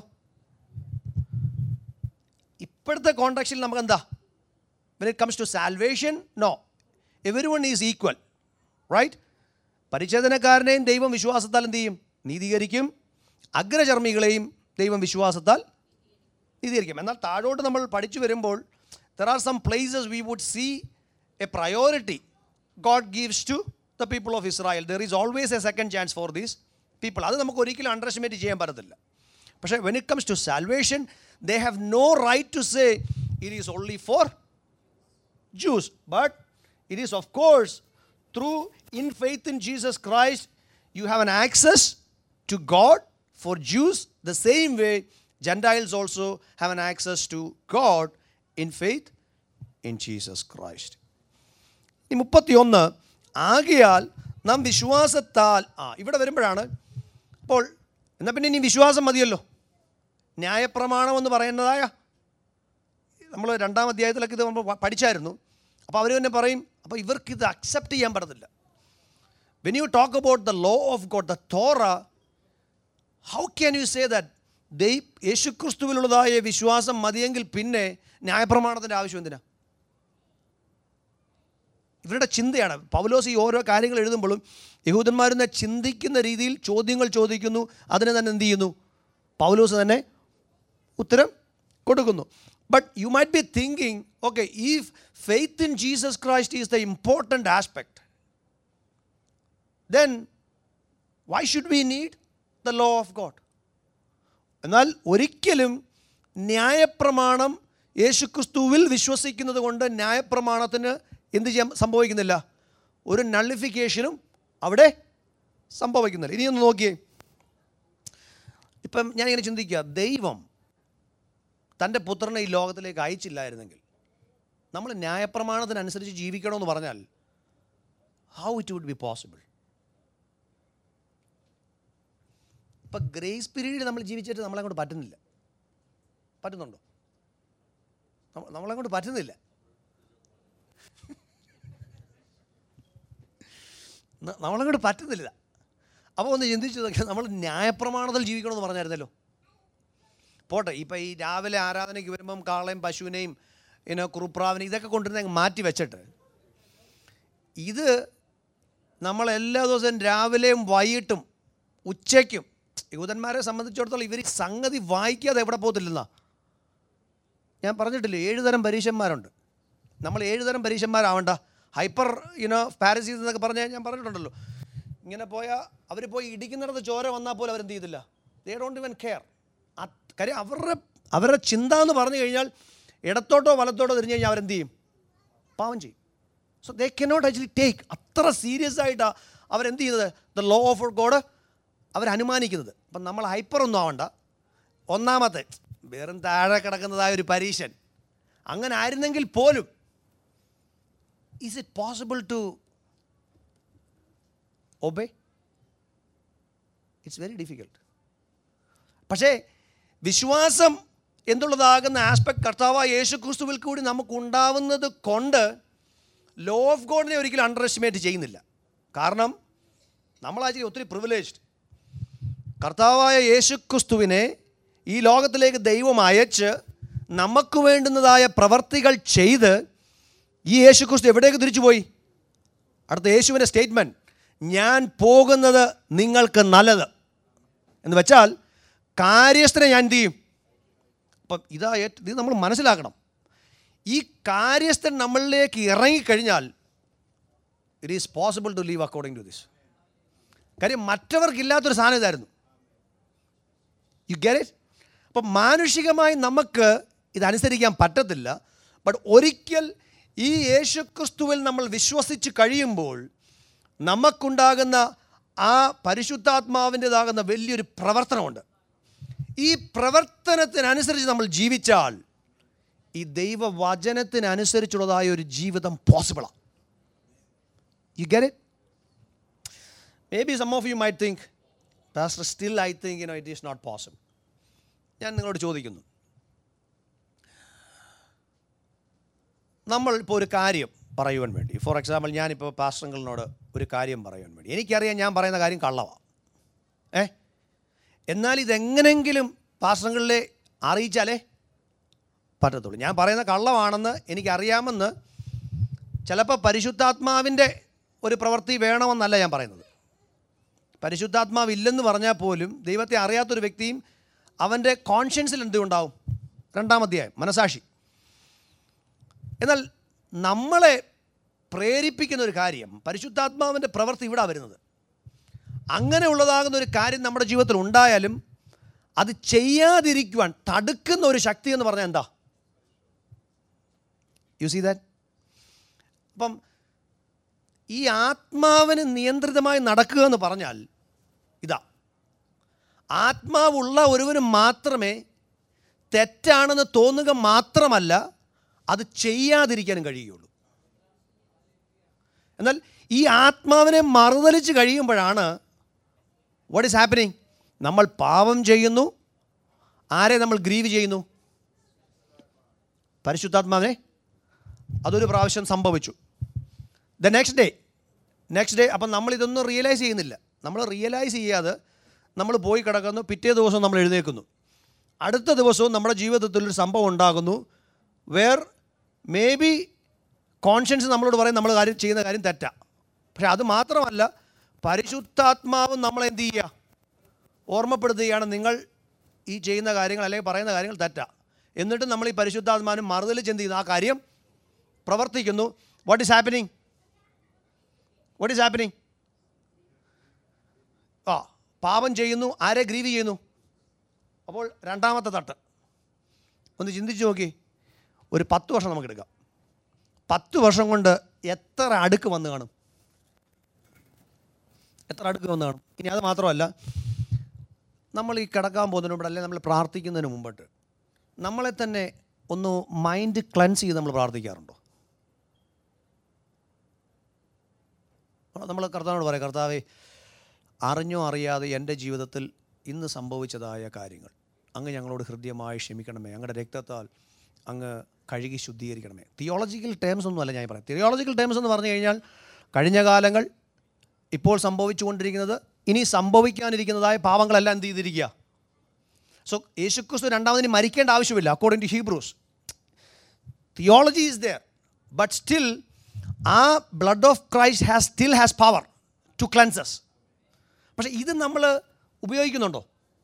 ഇപ്പോഴത്തെ കോൺടാക്റ്റിൽ നമുക്ക് എന്താ when it comes to salvation no everyone is equal right പരിച്ഛേദനക്കാരനെയും ദൈവം വിശ്വാസത്താൽ എന്ത് ചെയ്യും നീതീകരിക്കും അഗ്രചർമ്മികളെയും ദൈവം വിശ്വാസത്താൽ നീതീകരിക്കും എന്നാൽ താഴോട്ട് നമ്മൾ പഠിച്ചു വരുമ്പോൾ there are some places we would see a priority God gives to the people of Israel there is always a second chance for these people അത് നമുക്ക് ഒരിക്കലും അണ്ടർ എസ്റ്റിമേറ്റ് ചെയ്യാൻ പറ്റത്തില്ല പക്ഷേ when it comes to salvation they have no right to say it is only for Jews. But it is, of course, through in faith in Jesus Christ, you have an access to God for Jews, the same way Gentiles also have an access to God in faith in Jesus Christ. ഈ മുപ്പത്തിയൊന്ന് ആകയാൽ നാം വിശ്വാസത്താൽ ആ ഇവിടെ വരുമ്പോഴാണ് അപ്പോൾ എന്നാൽ പിന്നെ ഇനി വിശ്വാസം മതിയല്ലോ ന്യായപ്രമാണം എന്ന് പറയുന്നതായ നമ്മൾ രണ്ടാം അധ്യായത്തിലൊക്കെ ഇത് നമ്മൾ പ- പഠിച്ചായിരുന്നു അപ്പോൾ അവർ തന്നെ പറയും അപ്പോൾ ഇവർക്ക് ഇത് അക്സെപ്റ്റ് ചെയ്യാൻ പറ്റത്തില്ല when you talk about the law of God the Torah how can you say that the യേശുക്രിസ്തുവിലുള്ളതായ വിശ്വാസം മതിയെങ്കിൽ പിന്നെ ന്യായപ്രമാണത്തിൻ്റെ ആവശ്യം എന്തിനാ ഇവരുടെ ചിന്തയാണ് പൗലോസ് ഈ ഓരോ കാര്യങ്ങൾ എഴുതുമ്പോഴും യഹൂദന്മാരെന്ന ചിന്തിക്കുന്ന രീതിയിൽ ചോദ്യങ്ങൾ ചോദിക്കുന്നു അതിനെ തന്നെ എന്ത് ചെയ്യുന്നു പൗലോസ് തന്നെ ഉത്തരം കൊടുക്കുന്നു but you might be thinking okay ഈ faith in Jesus Christ is the important aspect then why should we need the law of God എന്നാൽ ഒരിക്കലും ന്യായപ്രമാണം യേശുക്രിസ്തുവിൽ വിശ്വസിക്കുന്നത് കൊണ്ട് ന്യായപ്രമാണത്തിന് എന്ത് ചെയ്യാൻ സംഭവിക്കുന്നില്ല ഒരു നള്ളിഫിക്കേഷനും അവിടെ സംഭവിക്കുന്നില്ല ഇനി ഒന്ന് നോക്കിയേ ഇപ്പം ഞാനിങ്ങനെ ചിന്തിക്കുക ദൈവം തൻ്റെ പുത്രനെ ഈ ലോകത്തിലേക്ക് അയച്ചില്ലായിരുന്നെങ്കിൽ നമ്മൾ ന്യായപ്രമാണത്തിനനുസരിച്ച് ജീവിക്കണമെന്ന് പറഞ്ഞാൽ how it would be possible ഇപ്പം ഗ്രേസ് പീരീഡ് നമ്മൾ ജീവിച്ചിട്ട് നമ്മളെ കൊണ്ട് പറ്റുന്നില്ല പറ്റുന്നുണ്ടോ നമ്മ- നമ്മളെ കൊണ്ട് പറ്റുന്നില്ല ന- നമ്മളെ കൊണ്ട് പറ്റുന്നില്ല അപ്പോൾ ഒന്ന് ചിന്തിച്ചു നോക്കിയാൽ നമ്മൾ ന്യായപ്രമാണത്തിൽ ജീവിക്കണമെന്ന് പറഞ്ഞായിരുന്നല്ലോ പോട്ടെ ഇപ്പം ഈ രാവിലെ ആരാധനയ്ക്ക് വരുമ്പം കാളയും പശുവിനെയും പിന്നെ കുറുപ്രാവിനെയും ഇതൊക്കെ കൊണ്ടുവരുന്ന അങ്ങ് മാറ്റി വെച്ചിട്ട് ഇത് നമ്മൾ എല്ലാ ദിവസവും രാവിലെയും വൈകിട്ടും ഉച്ചയ്ക്കും യൂതന്മാരെ സംബന്ധിച്ചിടത്തോളം ഇവർ ഈ സംഗതി വായിക്കാതെ എവിടെ പോകത്തില്ലെന്നാ ഞാൻ പറഞ്ഞിട്ടില്ലേ ഏഴ് തരം പരീക്ഷന്മാരുണ്ട് നമ്മൾ ഏഴ് തരം പരീക്ഷന്മാരാവണ്ട ഹൈപ്പർ യുനോ പാരസീസ് എന്നൊക്കെ പറഞ്ഞാൽ ഞാൻ പറഞ്ഞിട്ടുണ്ടല്ലോ ഇങ്ങനെ പോയാൽ അവർ പോയി ഇടിക്കുന്നിടത്ത് ചോര വന്നാൽ പോലും അവരെന്ത് ചെയ്തില്ല ദേ ഡോണ്ട് ഇവൻ കെയർ കാര്യം അവരുടെ അവരുടെ ചിന്ത എന്ന് പറഞ്ഞു കഴിഞ്ഞാൽ ഇടത്തോട്ടോ വലത്തോട്ടോ തിരിഞ്ഞു കഴിഞ്ഞാൽ അവരെന്ത് ചെയ്യും പാവം ചെയ്യും so they cannot actually take അത്ര സീരിയസ് ആയിട്ടാണ് അവരെന്ത് ചെയ്യുന്നത് ദ ലോ ഓഫ് ഗോഡ് അവർ അനുമാനിക്കുന്നത് അപ്പം നമ്മൾ ഹൈപ്പർ ഒന്നും ആവണ്ട ഒന്നാമത്തെ വെറും താഴെ കിടക്കുന്നതായ ഒരു പരീക്ഷൻ അങ്ങനെ ആയിരുന്നെങ്കിൽ പോലും is it possible to obey it's very difficult പക്ഷേ വിശ്വാസം എന്നുള്ളതാകുന്ന ആസ്പെക്ട് കർത്താവായ യേശു ക്രിസ്തുവിൽ കൂടി നമുക്കുണ്ടാവുന്നത് കൊണ്ട് ലോ ഓഫ് ഗോഡിനെ ഒരിക്കലും അണ്ടർ എസ്റ്റിമേറ്റ് ചെയ്യുന്നില്ല കാരണം നമ്മൾ ആക്ച്വലി ഒത്തിരി പ്രിവിലേജ്ഡ് കർത്താവായ യേശു ക്രിസ്തുവിനെ ഈ ലോകത്തിലേക്ക് ദൈവം അയച്ച് നമുക്ക് വേണ്ടുന്നതായ പ്രവർത്തികൾ ചെയ്ത് ഈ യേശു ക്രിസ്തു എവിടേക്ക് തിരിച്ചു പോയി അടുത്ത യേശുവിൻ്റെ സ്റ്റേറ്റ്മെൻറ്റ് ഞാൻ പോകുന്നത് നിങ്ങൾക്ക് നല്ലത് എന്ന് വെച്ചാൽ കാര്യസ്ഥനെ ഞാൻ എന്ത് ചെയ്യും അപ്പം ഇതാ ഏറ്റ- ഇത് നമ്മൾ മനസ്സിലാക്കണം ഈ കാര്യസ്ഥൻ നമ്മളിലേക്ക് ഇറങ്ങിക്കഴിഞ്ഞാൽ it is possible to live according to this കാര്യം മറ്റവർക്കില്ലാത്തൊരു സാധനം ഇതായിരുന്നു യു ഗെറ്റ് ഇറ്റ് അപ്പം മാനുഷികമായി നമുക്ക് ഇതനുസരിക്കാൻ പറ്റത്തില്ല ബട്ട് ഒരിക്കൽ ഈ യേശുക്രിസ്തുവിൽ നമ്മൾ വിശ്വസിച്ച് കഴിയുമ്പോൾ നമുക്കുണ്ടാകുന്ന ആ പരിശുദ്ധാത്മാവിൻ്റെതാകുന്ന വലിയൊരു പ്രവർത്തനമുണ്ട് ഈ പ്രവർത്തനത്തിനനുസരിച്ച് നമ്മൾ ജീവിച്ചാൽ ഈ ദൈവവചനത്തിനനുസരിച്ചുള്ളതായ ഒരു ജീവിതം പോസിബിളാണ് you get it maybe some of you may think pastor still I think you know it is not possible ഞാൻ നിങ്ങളോട് ചോദിക്കുന്നു നമ്മൾ ഇപ്പോൾ ഒരു കാര്യം പറയുവാൻ വേണ്ടി ഫോർ എക്സാമ്പിൾ ഞാനിപ്പോൾ പാസ്റ്ററുകളിനോട് ഒരു കാര്യം പറയുവാൻ വേണ്ടി എനിക്കറിയാം ഞാൻ പറയുന്ന കാര്യം കള്ളമാണ് ഏ എന്നാൽ ഇതെങ്ങനെങ്കിലും പാസ്റ്ററുകളിലെ അറിയിച്ചാലേ പറ്റത്തുള്ളൂ ഞാൻ പറയുന്ന കള്ളമാണെന്ന് എനിക്കറിയാമെന്ന് ചിലപ്പോൾ പരിശുദ്ധാത്മാവിൻ്റെ ഒരു പ്രവൃത്തി വേണമെന്നല്ല ഞാൻ പറയുന്നത് പരിശുദ്ധാത്മാവില്ലെന്ന് പറഞ്ഞാൽ പോലും ദൈവത്തെ അറിയാത്തൊരു വ്യക്തിയും അവൻ്റെ കോൺഷ്യൻസിൽ എന്തുണ്ടാവും രണ്ടാം അധ്യായം മനസാക്ഷി എന്നാൽ നമ്മളെ പ്രേരിപ്പിക്കുന്ന ഒരു കാര്യം പരിശുദ്ധാത്മാവിൻ്റെ പ്രവൃത്തി ഇവിടെ വരുന്നത് അങ്ങനെയുള്ളതാകുന്ന ഒരു കാര്യം നമ്മുടെ ജീവിതത്തിൽ ഉണ്ടായാലും അത് ചെയ്യാതിരിക്കുവാൻ തടുക്കുന്ന ഒരു ശക്തി എന്ന് പറഞ്ഞാൽ എന്താ യു സീ ദാറ്റ് അപ്പം ഈ ആത്മാവിന് നിയന്ത്രിതമായി നടക്കുക എന്ന് പറഞ്ഞാൽ ഇതാ ആത്മാവുള്ള ഒരുവന് മാത്രമേ തെറ്റാണെന്ന് തോന്നുക മാത്രമല്ല അത് ചെയ്യാതിരിക്കാനും കഴിയുള്ളൂ എന്നാൽ ഈ ആത്മാവിനെ മറുതലിച്ച് കഴിയുമ്പോഴാണ് വാട്ട് ഈസ് ഹാപ്പനിങ് നമ്മൾ പാപം ചെയ്യുന്നു ആരെ നമ്മൾ ഗ്രീവ് ചെയ്യുന്നു പരിശുദ്ധാത്മാവിനെ അതൊരു പ്രാവശ്യം സംഭവിച്ചു the next day next day അപ്പം നമ്മൾ ഇതൊന്നും റിയലൈസ് ചെയ്യുന്നില്ല നമ്മൾ റിയലൈസ് ചെയ്യാതെ നമ്മൾ പോയി കിടക്കുന്നു പിറ്റേ ദിവസം നമ്മൾ എഴുന്നേൽക്കുന്നു അടുത്ത ദിവസവും നമ്മുടെ ജീവിതത്തിൽ ഒരു സംഭവം ഉണ്ടാകുന്നു വേർ മേ ബി കോൺഷ്യൻസ് നമ്മളോട് പറയും നമ്മൾ കാര്യം ചെയ്യുന്ന കാര്യം തെറ്റാ പക്ഷെ അത് മാത്രമല്ല പരിശുദ്ധാത്മാവ് നമ്മൾ എന്ത് ചെയ്യുക ഓർമ്മപ്പെടുത്തുകയാണ് നിങ്ങൾ ഈ ചെയ്യുന്ന കാര്യങ്ങൾ അല്ലെങ്കിൽ പറയുന്ന കാര്യങ്ങൾ തെറ്റാ എന്നിട്ട് നമ്മൾ ഈ പരിശുദ്ധാത്മാവിന് മറുതലിച്ച് എന്ത് ചെയ്യുന്നു ആ കാര്യം പ്രവർത്തിക്കുന്നു what is happening what is happening ആ പാപം ചെയ്യുന്നു ആരെ ഗ്രീവ് ചെയ്യുന്നു അപ്പോൾ രണ്ടാമത്തെ തട്ട് ഒന്ന് ചിന്തിച്ച് നോക്കി ഒരു പത്ത് വർഷം നമുക്ക് എടുക്കാം പത്ത് വർഷം കൊണ്ട് എത്ര അടുക്ക് വന്ന് കാണും എത്ര അടുക്ക് വന്ന് കാണും ഇനി അത് മാത്രമല്ല നമ്മൾ ഈ കിടക്കാൻ പോകുന്നതിന് മുമ്പ് അല്ലെങ്കിൽ നമ്മൾ പ്രാർത്ഥിക്കുന്നതിന് മുമ്പിട്ട് നമ്മളെ തന്നെ ഒന്ന് മൈൻഡ് ക്ലൻസ് ചെയ്ത് നമ്മൾ പ്രാർത്ഥിക്കാറുണ്ടോ നമ്മൾ കർത്താവിനോട് പറയാം കർത്താവെ അറിഞ്ഞോ അറിയാതെ എൻ്റെ ജീവിതത്തിൽ ഇന്ന് സംഭവിച്ചതായ കാര്യങ്ങൾ അങ്ങ് ഞങ്ങളോട് ഹൃദ്യമായി ക്ഷമിക്കണമേ അങ്ങയുടെ രക്തത്താൽ അങ്ങ് കഴുകി ശുദ്ധീകരിക്കണമേ തിയോളജിക്കൽ ടേംസ് ഒന്നുമല്ല ഞാൻ പറയാം തിയോളജിക്കൽ ടേംസ് എന്ന് പറഞ്ഞു കഴിഞ്ഞാൽ കഴിഞ്ഞ കാലങ്ങൾ ഇപ്പോൾ സംഭവിച്ചുകൊണ്ടിരിക്കുന്നത് ഇനി സംഭവിക്കാനിരിക്കുന്നതായ പാവങ്ങളെല്ലാം എന്ത് ചെയ്തിരിക്കുക സോ യേശുക്രിസ്തു രണ്ടാമതിന് മരിക്കേണ്ട ആവശ്യമില്ല according to Hebrews theology is there but still ആ blood of Christ has still has power to cleanses പക്ഷേ ഇത് നമ്മൾ ഉപയോഗിക്കുന്നുണ്ടോ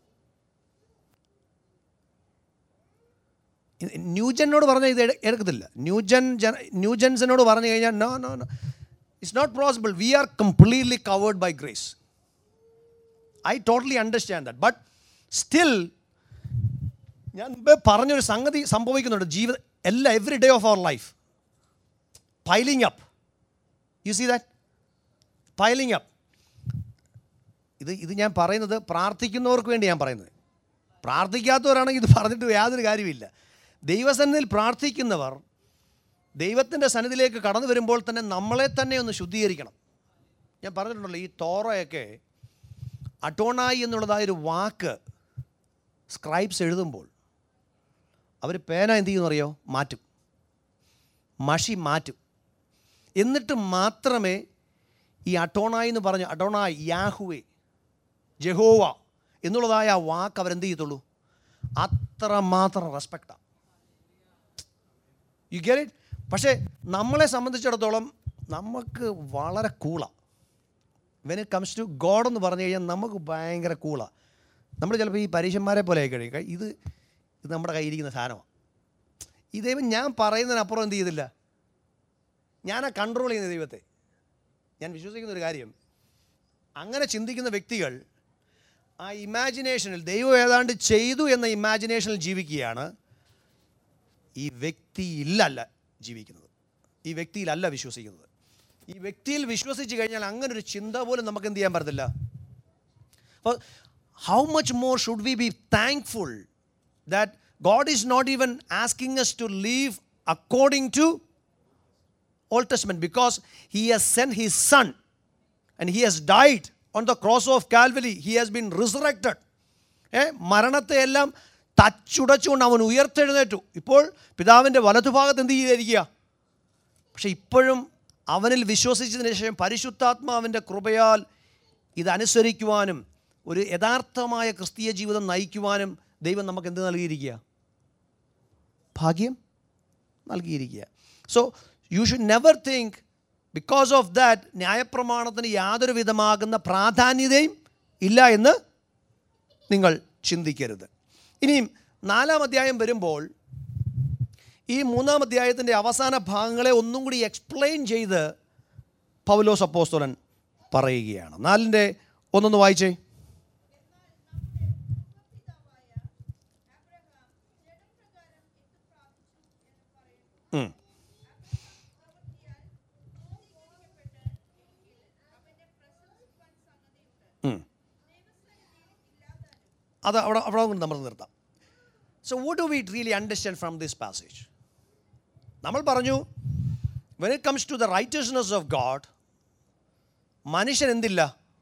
ന്യൂജനോട് പറഞ്ഞാൽ ഇത് എടു- എടുക്കത്തില്ല ന്യൂജൻ ജന ന്യൂജൻസിനോട് പറഞ്ഞു കഴിഞ്ഞാൽ no no no it's not possible we are completely covered by grace I totally understand that but still ഞാൻ മുമ്പേ പറഞ്ഞൊരു സംഗതി സംഭവിക്കുന്നുണ്ട് ജീവിത എല്ലാ every day of our life piling up you see that piling up ഇത് ഇത് ഞാൻ പറയുന്നത് പ്രാർത്ഥിക്കുന്നവർക്ക് വേണ്ടി ഞാൻ പറയുന്നത് പ്രാർത്ഥിക്കാത്തവരാണെങ്കിൽ ഇത് പറഞ്ഞിട്ട് യാതൊരു കാര്യമില്ല ദൈവസന്നിധിയിൽ പ്രാർത്ഥിക്കുന്നവർ ദൈവത്തിൻ്റെ സന്നിധിയിലേക്ക് കടന്നു വരുമ്പോൾ തന്നെ നമ്മളെ തന്നെ ഒന്ന് ശുദ്ധീകരിക്കണം ഞാൻ പറഞ്ഞിട്ടുണ്ടല്ലോ ഈ തോറയൊക്കെ അട്ടോണായി എന്നുള്ളതായൊരു വാക്ക് സ്ക്രൈബ്സ് എഴുതുമ്പോൾ അവർ പേന എന്ത് ചെയ്യുമെന്നറിയോ മാറ്റും മഷി മാറ്റും എന്നിട്ട് മാത്രമേ ഈ അട്ടോണായി എന്ന് പറഞ്ഞ അട്ടോണായി യാഹുവേ ജഹോവ എന്നുള്ളതായ ആ വാക്ക് അവരെന്ത് ചെയ്യത്തുള്ളൂ അത്രമാത്രം റെസ്പെക്റ്റാണ് യു ഗെറ്റ് ഇറ്റ് പക്ഷേ നമ്മളെ സംബന്ധിച്ചിടത്തോളം നമുക്ക് വളരെ കൂളാണ് when it comes to God എന്ന് പറഞ്ഞു കഴിഞ്ഞാൽ നമുക്ക് ഭയങ്കര കൂളാണ് നമ്മൾ ചിലപ്പോൾ ഈ പരീക്ഷന്മാരെ പോലെ ആയി കഴിയും ഇത് ഇത് നമ്മുടെ കയ്യിരിക്കുന്ന സാധനമാണ് ഈ ദൈവം ഞാൻ പറയുന്നതിനപ്പുറം എന്ത് ചെയ്തില്ല ഞാനാ കൺട്രോൾ ചെയ്യുന്ന ദൈവത്തെ ഞാൻ വിശ്വസിക്കുന്ന ഒരു കാര്യം അങ്ങനെ ചിന്തിക്കുന്ന വ്യക്തികൾ ആ ഇമാജിനേഷനിൽ ദൈവം ഏതാണ്ട് ചെയ്തു എന്ന ഇമാജിനേഷനിൽ ജീവിക്കുകയാണ് ഈ വ്യക്തിയിലല്ല ജീവിക്കുന്നത് ഈ വ്യക്തിയിലല്ല വിശ്വസിക്കുന്നത് ഈ വ്യക്തിയിൽ വിശ്വസിച്ച് കഴിഞ്ഞാൽ അങ്ങനെ ഒരു ചിന്ത പോലും നമുക്ക് എന്ത് ചെയ്യാൻ പറ്റത്തില്ല അപ്പോൾ how much more should we be thankful that God is not even asking us to live according to Old Testament because he has sent his son and he has died on the cross of Calvary. He has been resurrected. ഏ മരണത്തെ എല്ലാം തച്ചുടച്ചുകൊണ്ട് അവൻ ഉയർത്തെഴുന്നേറ്റു ഇപ്പോൾ പിതാവിൻ്റെ വലതുഭാഗത്ത് എന്ത് ചെയ്തിരിക്കുക പക്ഷെ ഇപ്പോഴും അവനിൽ വിശ്വസിച്ചതിന് ശേഷം പരിശുദ്ധാത്മാവിൻ്റെ കൃപയാൽ ഇതനുസരിക്കുവാനും ഒരു യഥാർത്ഥമായ ക്രിസ്തീയ ജീവിതം നയിക്കുവാനും ദൈവം നമുക്ക് എന്ത് നൽകിയിരിക്കുക ഭാഗ്യം നൽകിയിരിക്കുക so you should never think because of that ന്യായപ്രമാണത്തിന് യാതൊരു വിധമാകുന്ന പ്രാധാന്യതയും ഇല്ല എന്ന് നിങ്ങൾ ചിന്തിക്കരുത് ഇനിയും നാലാം അധ്യായം വരുമ്പോൾ ഈ മൂന്നാം അധ്യായത്തിൻ്റെ അവസാന ഭാഗങ്ങളെ ഒന്നും കൂടി എക്സ്പ്ലെയിൻ ചെയ്ത് പൗലോസ് അപ്പോസ്തോലൻ പറയുകയാണ് നാലിൻ്റെ ഒന്നൊന്ന് വായിച്ചേ ഉം. ഉം. അത് അവിടെ അവിടെ കൊണ്ട് നമ്മൾ നിർത്താം so what do we really understand from this passage നമ്മൾ പറഞ്ഞു when it comes to the righteousness of God മനുഷ്യൻ എന്തില്ല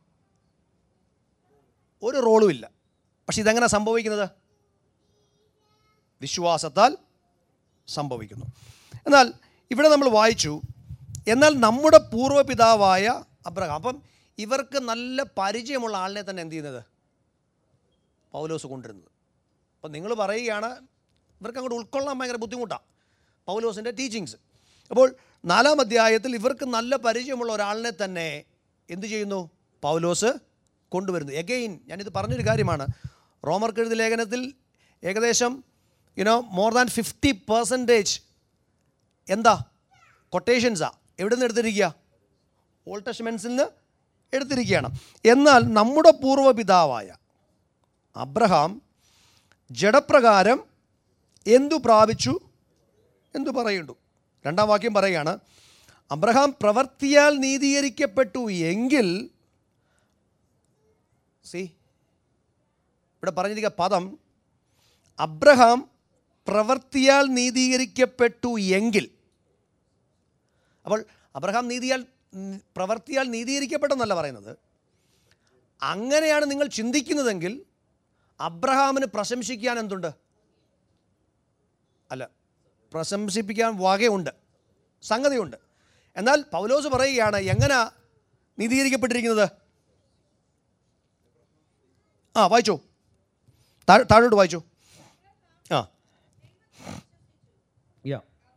ഒരു റോളും ഇല്ല പക്ഷെ ഇതെങ്ങനെ സംഭവിക്കുന്നത് വിശ്വാസത്താൽ സംഭവിക്കുന്നു എന്നാൽ ഇവിടെ നമ്മൾ വായിച്ചു എന്നാൽ നമ്മുടെ പൂർവ്വപിതാവായ അബ്രഹാം അപ്പം ഇവർക്ക് നല്ല പരിചയമുള്ള ആളിനെ തന്നെ എന്ത് ചെയ്യുന്നത് പൗലോസ് കൊണ്ടിരുന്നത് അപ്പം നിങ്ങൾ പറയുകയാണ് ഇവർക്ക് അങ്ങോട്ട് ഉൾക്കൊള്ളാൻ ഭയങ്കര ബുദ്ധിമുട്ടാണ് പൗലോസിൻ്റെ ടീച്ചിങ്സ് അപ്പോൾ നാലാം അധ്യായത്തിൽ ഇവർക്ക് നല്ല പരിചയമുള്ള ഒരാളിനെ തന്നെ എന്ത് ചെയ്യുന്നു പൗലോസ് കൊണ്ടുവരുന്നു എഗെയിൻ ഞാനിത് പറഞ്ഞൊരു കാര്യമാണ് റോമർക്കെഴുതി ലേഖനത്തിൽ ഏകദേശം you know more than fifty percentage എന്താ കൊട്ടേഷൻസാ എവിടെ നിന്ന് എടുത്തിരിക്കുക ഓൾഡ് ടെസ്റ്റ്മെൻസിൽ നിന്ന് എടുത്തിരിക്കുകയാണ് എന്നാൽ നമ്മുടെ പൂർവ്വപിതാവായ അബ്രഹാം ജഡപ്രകാരം എന്തു പ്രാപിച്ചു എന്തു പറയുന്നു രണ്ടാം വാക്യം പറയുകയാണ് അബ്രഹാം പ്രവർത്തിയാൽ നീതീകരിക്കപ്പെട്ടു എങ്കിൽ സി ഇവിടെ പറഞ്ഞിരിക്കുക പദം അബ്രഹാം പ്രവർത്തിയാൽ നീതീകരിക്കപ്പെട്ടു എങ്കിൽ അപ്പോൾ അബ്രഹാം നീതിയാൽ ഉം, പ്രവർത്തിയാൽ നീതീകരിക്കപ്പെട്ടെന്നല്ല പറയുന്നത് അങ്ങനെയാണ് നിങ്ങൾ ചിന്തിക്കുന്നതെങ്കിൽ അബ്രഹാമിന് പ്രശംസിക്കാൻ എന്തുണ്ട് അല്ല പ്രശംസിപ്പിക്കാൻ വകയുണ്ട് സംഗതിയുണ്ട് എന്നാൽ പൗലോസ് പറയുകയാണ് എങ്ങനെ നീതീകരിക്കപ്പെട്ടിരിക്കുന്നത് ആ വായിച്ചോ താഴെ താഴോട്ട് വായിച്ചോ ആ യാ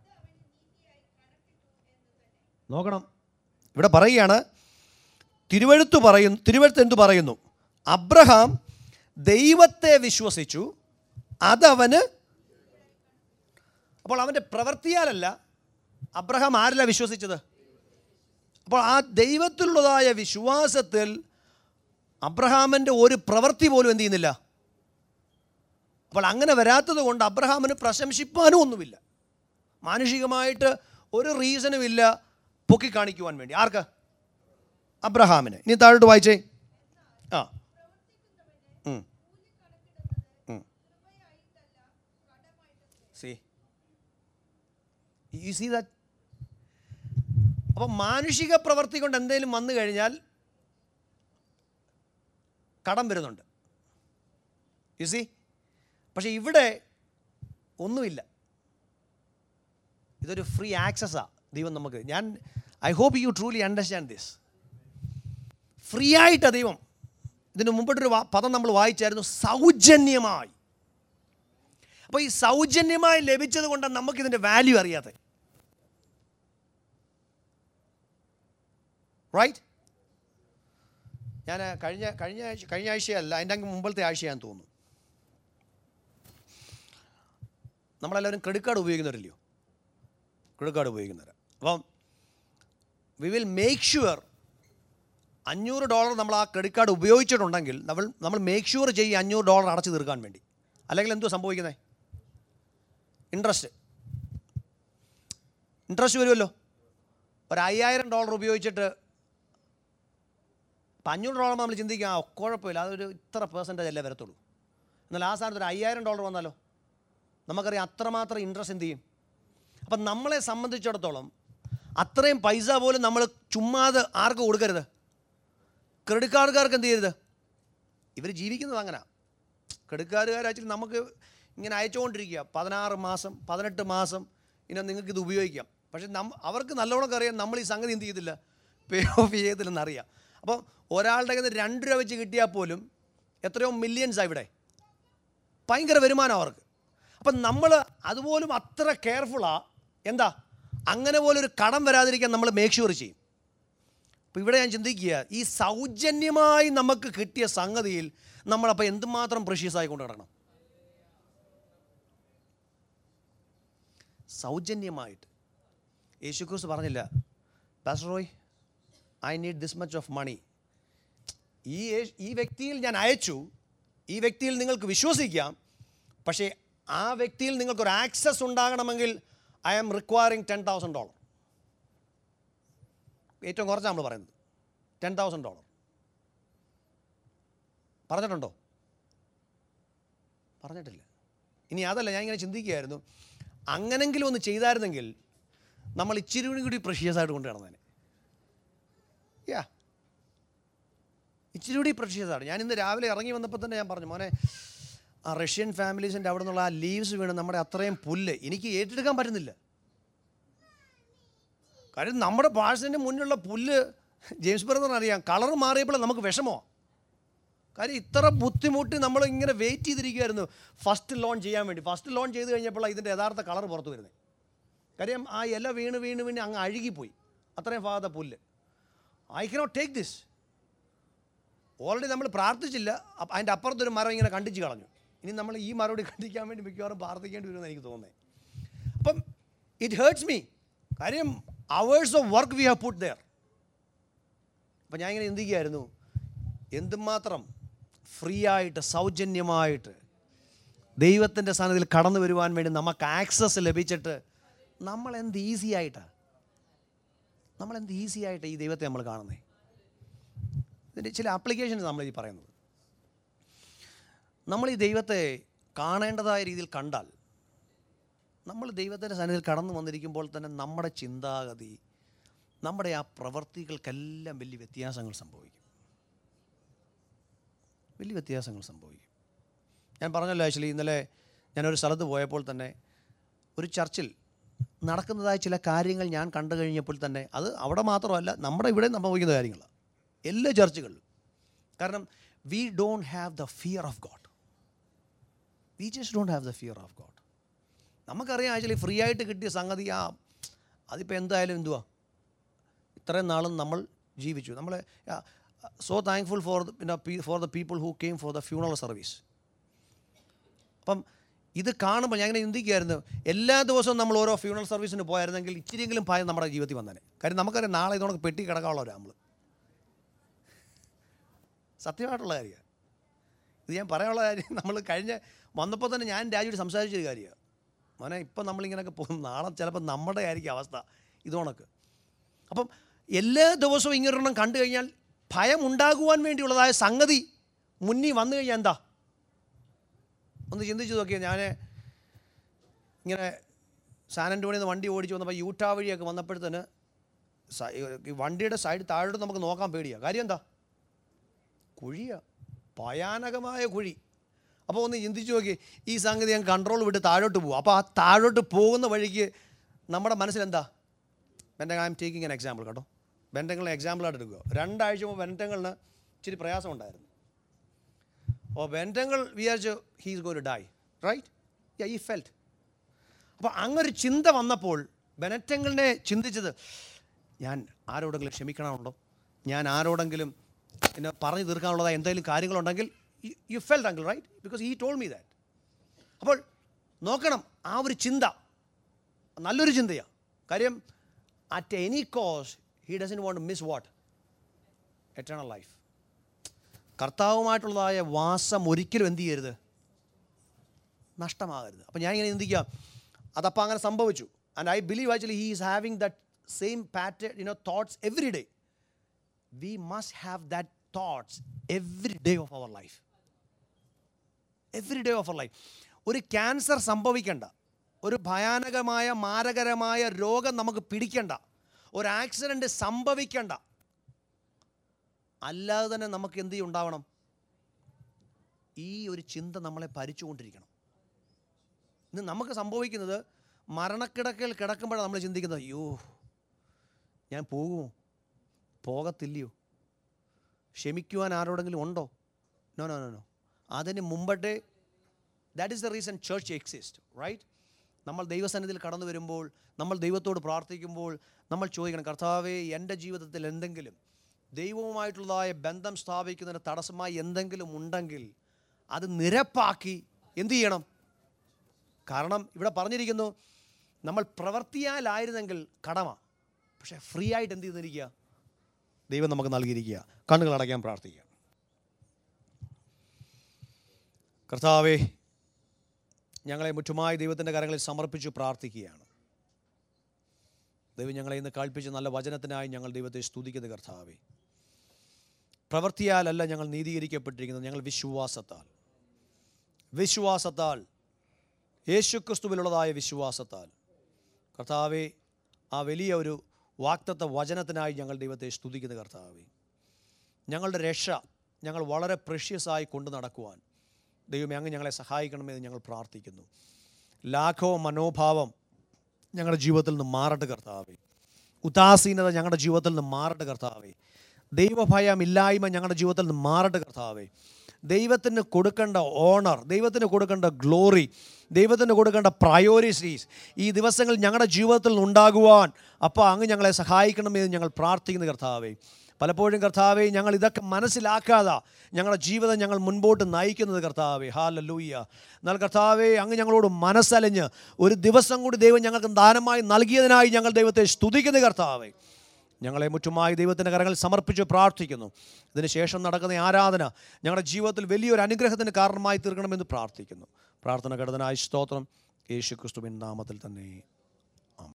നോക്കണം ഇവിടെ പറയുകയാണ് തിരുവഴുത്ത് പറയുന്നു തിരുവഴുത്ത് എന്തു പറയുന്നു അബ്രഹാം ദൈവത്തെ വിശ്വസിച്ചു അതവന് അപ്പോൾ അവൻ്റെ പ്രവൃത്തിയാലല്ല അബ്രഹാം ആരല്ല വിശ്വസിച്ചത് അപ്പോൾ ആ ദൈവത്തിലുള്ളതായ വിശ്വാസത്തിൽ അബ്രഹാമിൻ്റെ ഒരു പ്രവൃത്തി പോലും എന്ത് ചെയ്യുന്നില്ല അപ്പോൾ അങ്ങനെ വരാത്തത് കൊണ്ട് അബ്രഹാമിന് പ്രശംസിപ്പാനും ഒന്നുമില്ല മാനുഷികമായിട്ട് ഒരു റീസണും ഇല്ല പൊക്കി കാണിക്കുവാൻ വേണ്ടി ആർക്ക് അബ്രഹാമിന് ഇനി താഴോട്ട് വായിച്ചേ ആ ഉം. ഉം. See? You see that? അപ്പം മാനുഷിക പ്രവൃത്തി കൊണ്ട് എന്തെങ്കിലും വന്നു കഴിഞ്ഞാൽ കടം വരുന്നുണ്ട് യു സി പക്ഷേ ഇവിടെ ഒന്നുമില്ല ഇതൊരു ഫ്രീ ആക്സസ്സാണ് ദൈവം നമുക്ക് ഞാൻ I hope you truly understand this free ആയിട്ടാ ദൈവം ഇതിന് മുമ്പിട്ടൊരു വാ- പദം നമ്മൾ വായിച്ചായിരുന്നു സൗജന്യമായി അപ്പോൾ ഈ സൗജന്യമായി ലഭിച്ചത് കൊണ്ടാണ് നമുക്കിതിൻ്റെ വാല്യൂ അറിയാത്തത് റൈറ്റ് ഞാൻ കഴിഞ്ഞ കഴിഞ്ഞ ആഴ്ച കഴിഞ്ഞ ആഴ്ചയല്ല അതിൻ്റെ അങ്ങ് മുമ്പത്തെ ആഴ്ചയാന്ന് തോന്നുന്നു നമ്മളെല്ലാവരും ക്രെഡിറ്റ് കാർഡ് ഉപയോഗിക്കുന്നവരില്ലയോ ക്രെഡിറ്റ് കാർഡ് ഉപയോഗിക്കുന്നവർ അപ്പം വി വിൽ മേക്ക് ഷുവർ അഞ്ഞൂറ് ഡോളർ നമ്മൾ ആ ക്രെഡിറ്റ് കാർഡ് ഉപയോഗിച്ചിട്ടുണ്ടെങ്കിൽ നമ്മൾ നമ്മൾ മേക്ക് ഷുവർ ചെയ്യും അഞ്ഞൂറ് ഡോളർ അടച്ചു തീർക്കാൻ വേണ്ടി അല്ലെങ്കിൽ എന്തോ സംഭവിക്കുന്നത് ഇൻട്രസ്റ്റ് ഇൻട്രസ്റ്റ് വരുമല്ലോ ഒരു അയ്യായിരം ഡോളർ ഉപയോഗിച്ചിട്ട് ഇപ്പം അഞ്ഞൂറ് ഡോളർ നമ്മൾ ചിന്തിക്കുക ആ കുഴപ്പമില്ല അതൊരു ഇത്ര പെർസെൻറ്റേജ് അല്ലേ വരത്തുള്ളൂ എന്നാൽ ആ സ്ഥാനത്ത് ഒരു അയ്യായിരം ഡോളർ വന്നാലോ നമുക്കറിയാം അത്രമാത്രം ഇൻട്രസ്റ്റ് എന്ത് ചെയ്യും അപ്പം നമ്മളെ സംബന്ധിച്ചിടത്തോളം അത്രയും പൈസ പോലും നമ്മൾ ചുമ്മാതെ ആർക്ക് കൊടുക്കരുത് ക്രെഡിറ്റ് കാർഡുകാർക്ക് എന്ത് ചെയ്യരുത് ഇവർ ജീവിക്കുന്നത് അങ്ങനെ ക്രെഡിറ്റ് കാർഡുകാർ ആക്ച്വലി നമുക്ക് ഇങ്ങനെ അയച്ചുകൊണ്ടിരിക്കുക പതിനാറ് മാസം പതിനെട്ട് മാസം ഇനി നിങ്ങൾക്ക് ഇത് ഉപയോഗിക്കാം പക്ഷേ നമ്മ അവർക്ക് നല്ലോണം അറിയാം നമ്മൾ ഈ സംഗതി എന്ത് ചെയ്തില്ല പേ ഓഫ് ചെയ്തില്ലെന്ന് അറിയാം അപ്പോൾ ഒരാളുടെ കയ്യിൽ നിന്ന് രണ്ട് രൂപ വെച്ച് കിട്ടിയാൽ പോലും എത്രയോ മില്യൺസാണ് ഇവിടെ ഭയങ്കര വരുമാനം അവർക്ക് അപ്പം നമ്മൾ അതുപോലും അത്ര കെയർഫുള്ളാ എന്താ അങ്ങനെ പോലൊരു കടം വരാതിരിക്കാൻ നമ്മൾ മേക്ക് ഷുവർ ചെയ്യും അപ്പോൾ ഇവിടെ ഞാൻ ചിന്തിക്കുക ഈ സൗജന്യമായി നമുക്ക് കിട്ടിയ സംഗതിയിൽ നമ്മളപ്പോൾ എന്തുമാത്രം പ്രഷ്യസ് ആയിക്കൊണ്ട് കിടക്കണം സൗജന്യമായിട്ട് യേശുക്രിസ്തു പറഞ്ഞില്ല pastor Roy I need this much of money ഈ യേശ്- ഈ വ്യക്തിയിൽ ഞാൻ അയച്ചു ഈ വ്യക്തിയിൽ നിങ്ങൾക്ക് വിശ്വസിക്കാം പക്ഷേ ആ വ്യക്തിയിൽ നിങ്ങൾക്കൊരു ആക്സസ് ഉണ്ടാകണമെങ്കിൽ I am requiring ten thousand dollar ഏറ്റവും കുറച്ച് നമ്മൾ പറയുന്നത് ടെൻ തൗസൻഡ് ഡോളർ പറഞ്ഞിട്ടുണ്ടോ പറഞ്ഞിട്ടില്ല ഇനി അതല്ല ഞാൻ ഇങ്ങനെ ചിന്തിക്കുകയായിരുന്നു അങ്ങനെങ്കിലും ഒന്ന് ചെയ്തായിരുന്നെങ്കിൽ നമ്മൾ ഇച്ചിരി കൂടി പ്രഷ്യസ് ആയിട്ട് കൊണ്ട് കിടന്നേനെ യാ ഇച്ചിരി കൂടി പ്രഷ്യസ് ആണ് ഞാൻ ഇന്ന് രാവിലെ ഇറങ്ങി വന്നപ്പോൾ തന്നെ ഞാൻ പറഞ്ഞു മോനെ ആ റഷ്യൻ ഫാമിലീസിൻ്റെ അവിടെ നിന്നുള്ള ആ ലീവ്സ് വീണ് നമ്മുടെ അത്രയും പുല്ല് എനിക്ക് ഏറ്റെടുക്കാൻ പറ്റുന്നില്ല കാര്യം നമ്മുടെ പാഴ്സലിൻ്റെ മുന്നിലുള്ള പുല്ല് ജെയിംസ് ബ്രദറിന് അറിയാം കളർ മാറിയപ്പോൾ നമുക്ക് വിഷമോ കാര്യം ഇത്ര ബുദ്ധിമുട്ടി നമ്മൾ ഇങ്ങനെ വെയിറ്റ് ചെയ്തിരിക്കുമായിരുന്നു ഫസ്റ്റ് ലോൺ ചെയ്യാൻ വേണ്ടി ഫസ്റ്റ് ലോൺ ചെയ്ത് കഴിഞ്ഞപ്പോൾ ഇതിൻ്റെ യഥാർത്ഥ കളർ പുറത്ത് വരുന്നത് കാര്യം ആ ഇല വീണ് വീണ് വീണ് അങ്ങ് അഴുകിപ്പോയി അത്രയും ഭാഗത്തെ പുല്ല് I cannot take this already നമ്മൾ പ്രാർത്ഥിച്ചില്ല അപ്പ- അതിൻ്റെ അപ്പുറത്തൊരു മരം ഇങ്ങനെ കണ്ടിച്ച് കളഞ്ഞു ഇനി നമ്മൾ ഈ മറുപടി കണ്ടിക്കാൻ വേണ്ടി മിക്കവാറും പ്രാർത്ഥിക്കേണ്ടി വരുമെന്ന് എനിക്ക് തോന്നുന്നത് അപ്പം ഇറ്റ് ഹേർട്സ് മീ കാര്യം hours of work we have put there അപ്പം ഞാൻ ഇങ്ങനെ ചിന്തിക്കുകയായിരുന്നു എന്തുമാത്രം ഫ്രീ ആയിട്ട് സൗജന്യമായിട്ട് ദൈവത്തിൻ്റെ സ്ഥാനത്തിൽ കടന്നു വരുവാൻ വേണ്ടി നമുക്ക് ആക്സസ് ലഭിച്ചിട്ട് നമ്മൾ എന്ത് ഈസി ആയിട്ടാണ് നമ്മൾ എന്ത് ഈസി ആയിട്ട് ഈ ദൈവത്തെ നമ്മൾ കാണുന്നത് ഇതിൻ്റെ ചില ആപ്ലിക്കേഷൻസ് നമ്മൾ ഈ പറയുന്നത് നമ്മൾ ഈ ദൈവത്തെ കാണേണ്ടതായ രീതിയിൽ കണ്ടാൽ നമ്മൾ ദൈവത്തിൻ്റെ സന്നിധിയിൽ കടന്നു വന്നിരിക്കുമ്പോൾ തന്നെ നമ്മുടെ ചിന്താഗതി നമ്മുടെ ആ പ്രവർത്തികൾക്കെല്ലാം വലിയ വ്യത്യാസങ്ങൾ സംഭവിക്കും വലിയ വ്യത്യാസങ്ങൾ സംഭവിക്കും ഞാൻ പറഞ്ഞല്ലോ ആക്ച്വലി ഇന്നലെ ഞാനൊരു സ്ഥലത്ത് പോയപ്പോൾ തന്നെ ഒരു ചർച്ചിൽ നടക്കുന്നതായ ചില കാര്യങ്ങൾ ഞാൻ കണ്ടു കഴിഞ്ഞപ്പോൾ തന്നെ അത് അവിടെ മാത്രമല്ല നമ്മുടെ ഇവിടെ സംഭവിക്കുന്ന കാര്യങ്ങളാണ് എല്ലാ ചർച്ചുകളിലും കാരണം we don't have the fear of God we just don't have the fear of God നമുക്കറിയാം ആക്ച്വലി ഫ്രീ ആയിട്ട് കിട്ടിയ സംഗതി ആ അതിപ്പോൾ എന്തായാലും എന്തുവാ ഇത്രയും നാളും നമ്മൾ ജീവിച്ചു നമ്മൾ സോ താങ്ക്ഫുൾ ഫോർ പിന്നെ for the people who came for the funeral service അപ്പം ഇത് കാണുമ്പോൾ ഞാൻ ഇങ്ങനെ ചിന്തിക്കുകയായിരുന്നു എല്ലാ ദിവസവും നമ്മൾ ഓരോ ഫ്യൂണറൽ സർവീസിന് പോയായിരുന്നെങ്കിൽ ഇച്ചിരിയെങ്കിലും ഭയം നമ്മുടെ ജീവിതത്തിൽ വന്നേനെ കാര്യം നമുക്കറിയാം നാളെ ഇതോടെ പെട്ടി കിടക്കാനുള്ളവരാണ് നമ്മൾ സത്യമായിട്ടുള്ള കാര്യമാണ് ഇത് ഞാൻ പറയാനുള്ള കാര്യം നമ്മൾ കഴിഞ്ഞ വന്നപ്പോൾ തന്നെ ഞാൻ രാജുവിട്ട് സംസാരിച്ചൊരു കാര്യമാണ് മോനെ ഇപ്പം നമ്മളിങ്ങനെയൊക്കെ പോകും നാളെ ചിലപ്പോൾ നമ്മുടെ ആയിരിക്കും അവസ്ഥ ഇതോണക്ക് അപ്പം എല്ലാ ദിവസവും ഇങ്ങനൊരെണ്ണം കണ്ടു കഴിഞ്ഞാൽ ഭയം ഉണ്ടാകുവാൻ വേണ്ടിയുള്ളതായ സംഗതി മുന്നിൽ വന്നു കഴിഞ്ഞാൽ എന്താ ഒന്ന് ചിന്തിച്ചു നോക്കിയാൽ ഞാൻ ഇങ്ങനെ സാൻ ആൻറ്റോണിയിൽ നിന്ന് വണ്ടി ഓടിച്ച് വന്നപ്പോൾ യൂട്ടാ വഴിയൊക്കെ വന്നപ്പോഴത്തേന് സ- ഈ വണ്ടിയുടെ സൈഡ് താഴോട്ട് നമുക്ക് നോക്കാൻ പേടിയാണ് കാര്യം എന്താ കുഴിയാ ഭയാനകമായ കുഴി അപ്പോൾ ഒന്ന് ചിന്തിച്ചു നോക്കി ഈ സംഗതി ഞാൻ കൺട്രോൾ വിട്ട് താഴോട്ട് പോകും അപ്പോൾ ആ താഴോട്ട് പോകുന്ന വഴിക്ക് നമ്മുടെ മനസ്സിലെന്താ ബെൻറ്റങ്ങൾ I am taking an example കേട്ടോ ബെൻറ്റങ്ങളിനെ എക്സാമ്പിളായിട്ട് എടുക്കുക രണ്ടാഴ്ച മുമ്പ് ബെൻറ്റങ്ങളിന് ഇച്ചിരി പ്രയാസം ഉണ്ടായിരുന്നു അപ്പോൾ ബെൻറ്റങ്ങൾ വിചാരിച്ചു he's go to die right yeah he felt അപ്പോൾ അങ്ങൊരു ചിന്ത വന്നപ്പോൾ ബെനറ്റങ്ങളിനെ ചിന്തിച്ചത് ഞാൻ ആരോടെങ്കിലും ക്ഷമിക്കണമുണ്ടോ ഞാൻ ആരോടെങ്കിലും പിന്നെ പറഞ്ഞു തീർക്കാനുള്ളതായ എന്തെങ്കിലും കാര്യങ്ങളുണ്ടെങ്കിൽ you felt uncle right because he told me that അപ്പോൾ നോക്കണം ആ ഒരു ചിന്ത നല്ലൊരു ചിന്തയാണ് കാര്യം at any cost he doesn't want miss what eternal life കർത്താവുമായിട്ടുള്ളതായ വാസം ഒരിക്കലും എന്ത് ചെയ്യരുത് നഷ്ടമാകരുത് അപ്പം ഞാൻ ഇങ്ങനെ ചിന്തിക്കാം അതപ്പോൾ അങ്ങനെ സംഭവിച്ചു and I believe actually he is having that same pattern you know thoughts every day we must have that thoughts every day of our life every day of our life ഒരു ക്യാൻസർ സംഭവിക്കേണ്ട ഒരു ഭയാനകമായ മാരകരമായ രോഗം നമുക്ക് പിടിക്കണ്ട ഒരു accident സംഭവിക്കണ്ട അല്ലാതെ തന്നെ നമുക്ക് എന്ത് ഉണ്ടാവണം ഈ ഒരു ചിന്ത നമ്മളെ ഭരിച്ചുകൊണ്ടിരിക്കണം ഇന്ന് നമുക്ക് സംഭവിക്കുന്നത് മരണക്കിടക്കയിൽ കിടക്കുമ്പോഴാണ് നമ്മൾ ചിന്തിക്കുന്നത് അയ്യോ ഞാൻ പോകുമോ പോകത്തില്ലയോ ക്ഷമിക്കുവാൻ ആരോടെങ്കിലും ഉണ്ടോ നോ നോ നോ നോ അതിന് മുമ്പത്തെ that is the reason church exist right നമ്മൾ ദൈവസന്നിധിയിൽ കടന്നു വരുമ്പോൾ നമ്മൾ ദൈവത്തോട് പ്രാർത്ഥിക്കുമ്പോൾ നമ്മൾ ചോദിക്കണം കർത്താവേ എൻ്റെ ജീവിതത്തിൽ എന്തെങ്കിലും ദൈവവുമായിട്ടുള്ളതായ ബന്ധം സ്ഥാപിക്കുന്നതിന് തടസ്സമായി എന്തെങ്കിലും ഉണ്ടെങ്കിൽ അത് നിരപ്പാക്കി എന്തു ചെയ്യണം കാരണം ഇവിടെ പറഞ്ഞിരിക്കുന്നു നമ്മൾ പ്രവർത്തിയാലായിരുന്നെങ്കിൽ കടമ പക്ഷേ ഫ്രീ ആയിട്ട് എന്ത് ചെയ്തിരിക്കുക ദൈവം നമുക്ക് നൽകിയിരിക്കുക കണ്ണുകൾ അടയ്ക്കാൻ പ്രാർത്ഥിക്കുക കർത്താവേ ഞങ്ങളെ മുറ്റുമായി ദൈവത്തിൻ്റെ കരങ്ങളിൽ സമർപ്പിച്ച് പ്രാർത്ഥിക്കുകയാണ് ദൈവം ഞങ്ങളെ ഇന്ന് കൽപ്പിച്ച നല്ല വചനത്തിനായി ഞങ്ങൾ ദൈവത്തെ സ്തുതിക്കുന്ന കർത്താവേ പ്രവൃത്തിയാലല്ല ഞങ്ങൾ നീതീകരിക്കപ്പെട്ടിരിക്കുന്നത് ഞങ്ങൾ വിശ്വാസത്താൽ വിശ്വാസത്താൽ യേശുക്രിസ്തുവിലുള്ളതായ വിശ്വാസത്താൽ കർത്താവെ ആ വലിയ ഒരു വാക്തത്വ വചനത്തിനായി ഞങ്ങൾ ദൈവത്തെ സ്തുതിക്കുന്ന കർത്താവെ ഞങ്ങളുടെ രക്ഷ ഞങ്ങൾ വളരെ പ്രഷ്യസായി കൊണ്ടു നടക്കുവാൻ ദൈവമേ അങ്ങ് ഞങ്ങളെ സഹായിക്കണമെന്ന് ഞങ്ങൾ പ്രാർത്ഥിക്കുന്നു ലാഘവ മനോഭാവം ഞങ്ങളുടെ ജീവിതത്തിൽ നിന്ന് മാറട്ടെ കർത്താവേ ഉദാസീനത ഞങ്ങളുടെ ജീവിതത്തിൽ നിന്ന് മാറട്ടെ കർത്താവേ ദൈവഭയമില്ലായ്മ ഞങ്ങളുടെ ജീവിതത്തിൽ നിന്ന് മാറട്ടെ കർത്താവേ ദൈവത്തിന് കൊടുക്കേണ്ട ഓണർ ദൈവത്തിന് കൊടുക്കേണ്ട ഗ്ലോറി ദൈവത്തിന് കൊടുക്കേണ്ട പ്രയോറിറ്റീസ് ഈ ദിവസങ്ങൾ ഞങ്ങളുടെ ജീവിതത്തിൽ നിന്നുണ്ടാകുവാൻ അപ്പോൾ അങ്ങ് ഞങ്ങളെ സഹായിക്കണമെന്ന് ഞങ്ങൾ പ്രാർത്ഥിക്കുന്ന കർത്താവേ പലപ്പോഴും കർത്താവെ ഞങ്ങൾ ഇതൊക്കെ മനസ്സിലാക്കാതെ ഞങ്ങളുടെ ജീവിതം ഞങ്ങൾ മുൻപോട്ട് നയിക്കുന്നത് കർത്താവെ ഹാലല്ലൂയ്യ എന്നാൽ കർത്താവെ അങ്ങ് ഞങ്ങളോട് മനസ്സലിഞ്ഞ് ഒരു ദിവസം കൂടി ദൈവം ഞങ്ങൾക്ക് ദാനമായി നൽകിയതിനായി ഞങ്ങൾ ദൈവത്തെ സ്തുതിക്കുന്ന കർത്താവെ ഞങ്ങളെ മുറ്റുമായി ദൈവത്തിൻ്റെ കരങ്ങൾ സമർപ്പിച്ച് പ്രാർത്ഥിക്കുന്നു ഇതിന് ശേഷം നടക്കുന്ന ആരാധന ഞങ്ങളുടെ ജീവിതത്തിൽ വലിയൊരു അനുഗ്രഹത്തിന് കാരണമായി തീർക്കണമെന്ന് പ്രാർത്ഥിക്കുന്നു പ്രാർത്ഥന ഘടനായി സ്തോത്രം യേശു ക്രിസ്തുവിൻ നാമത്തിൽ തന്നെ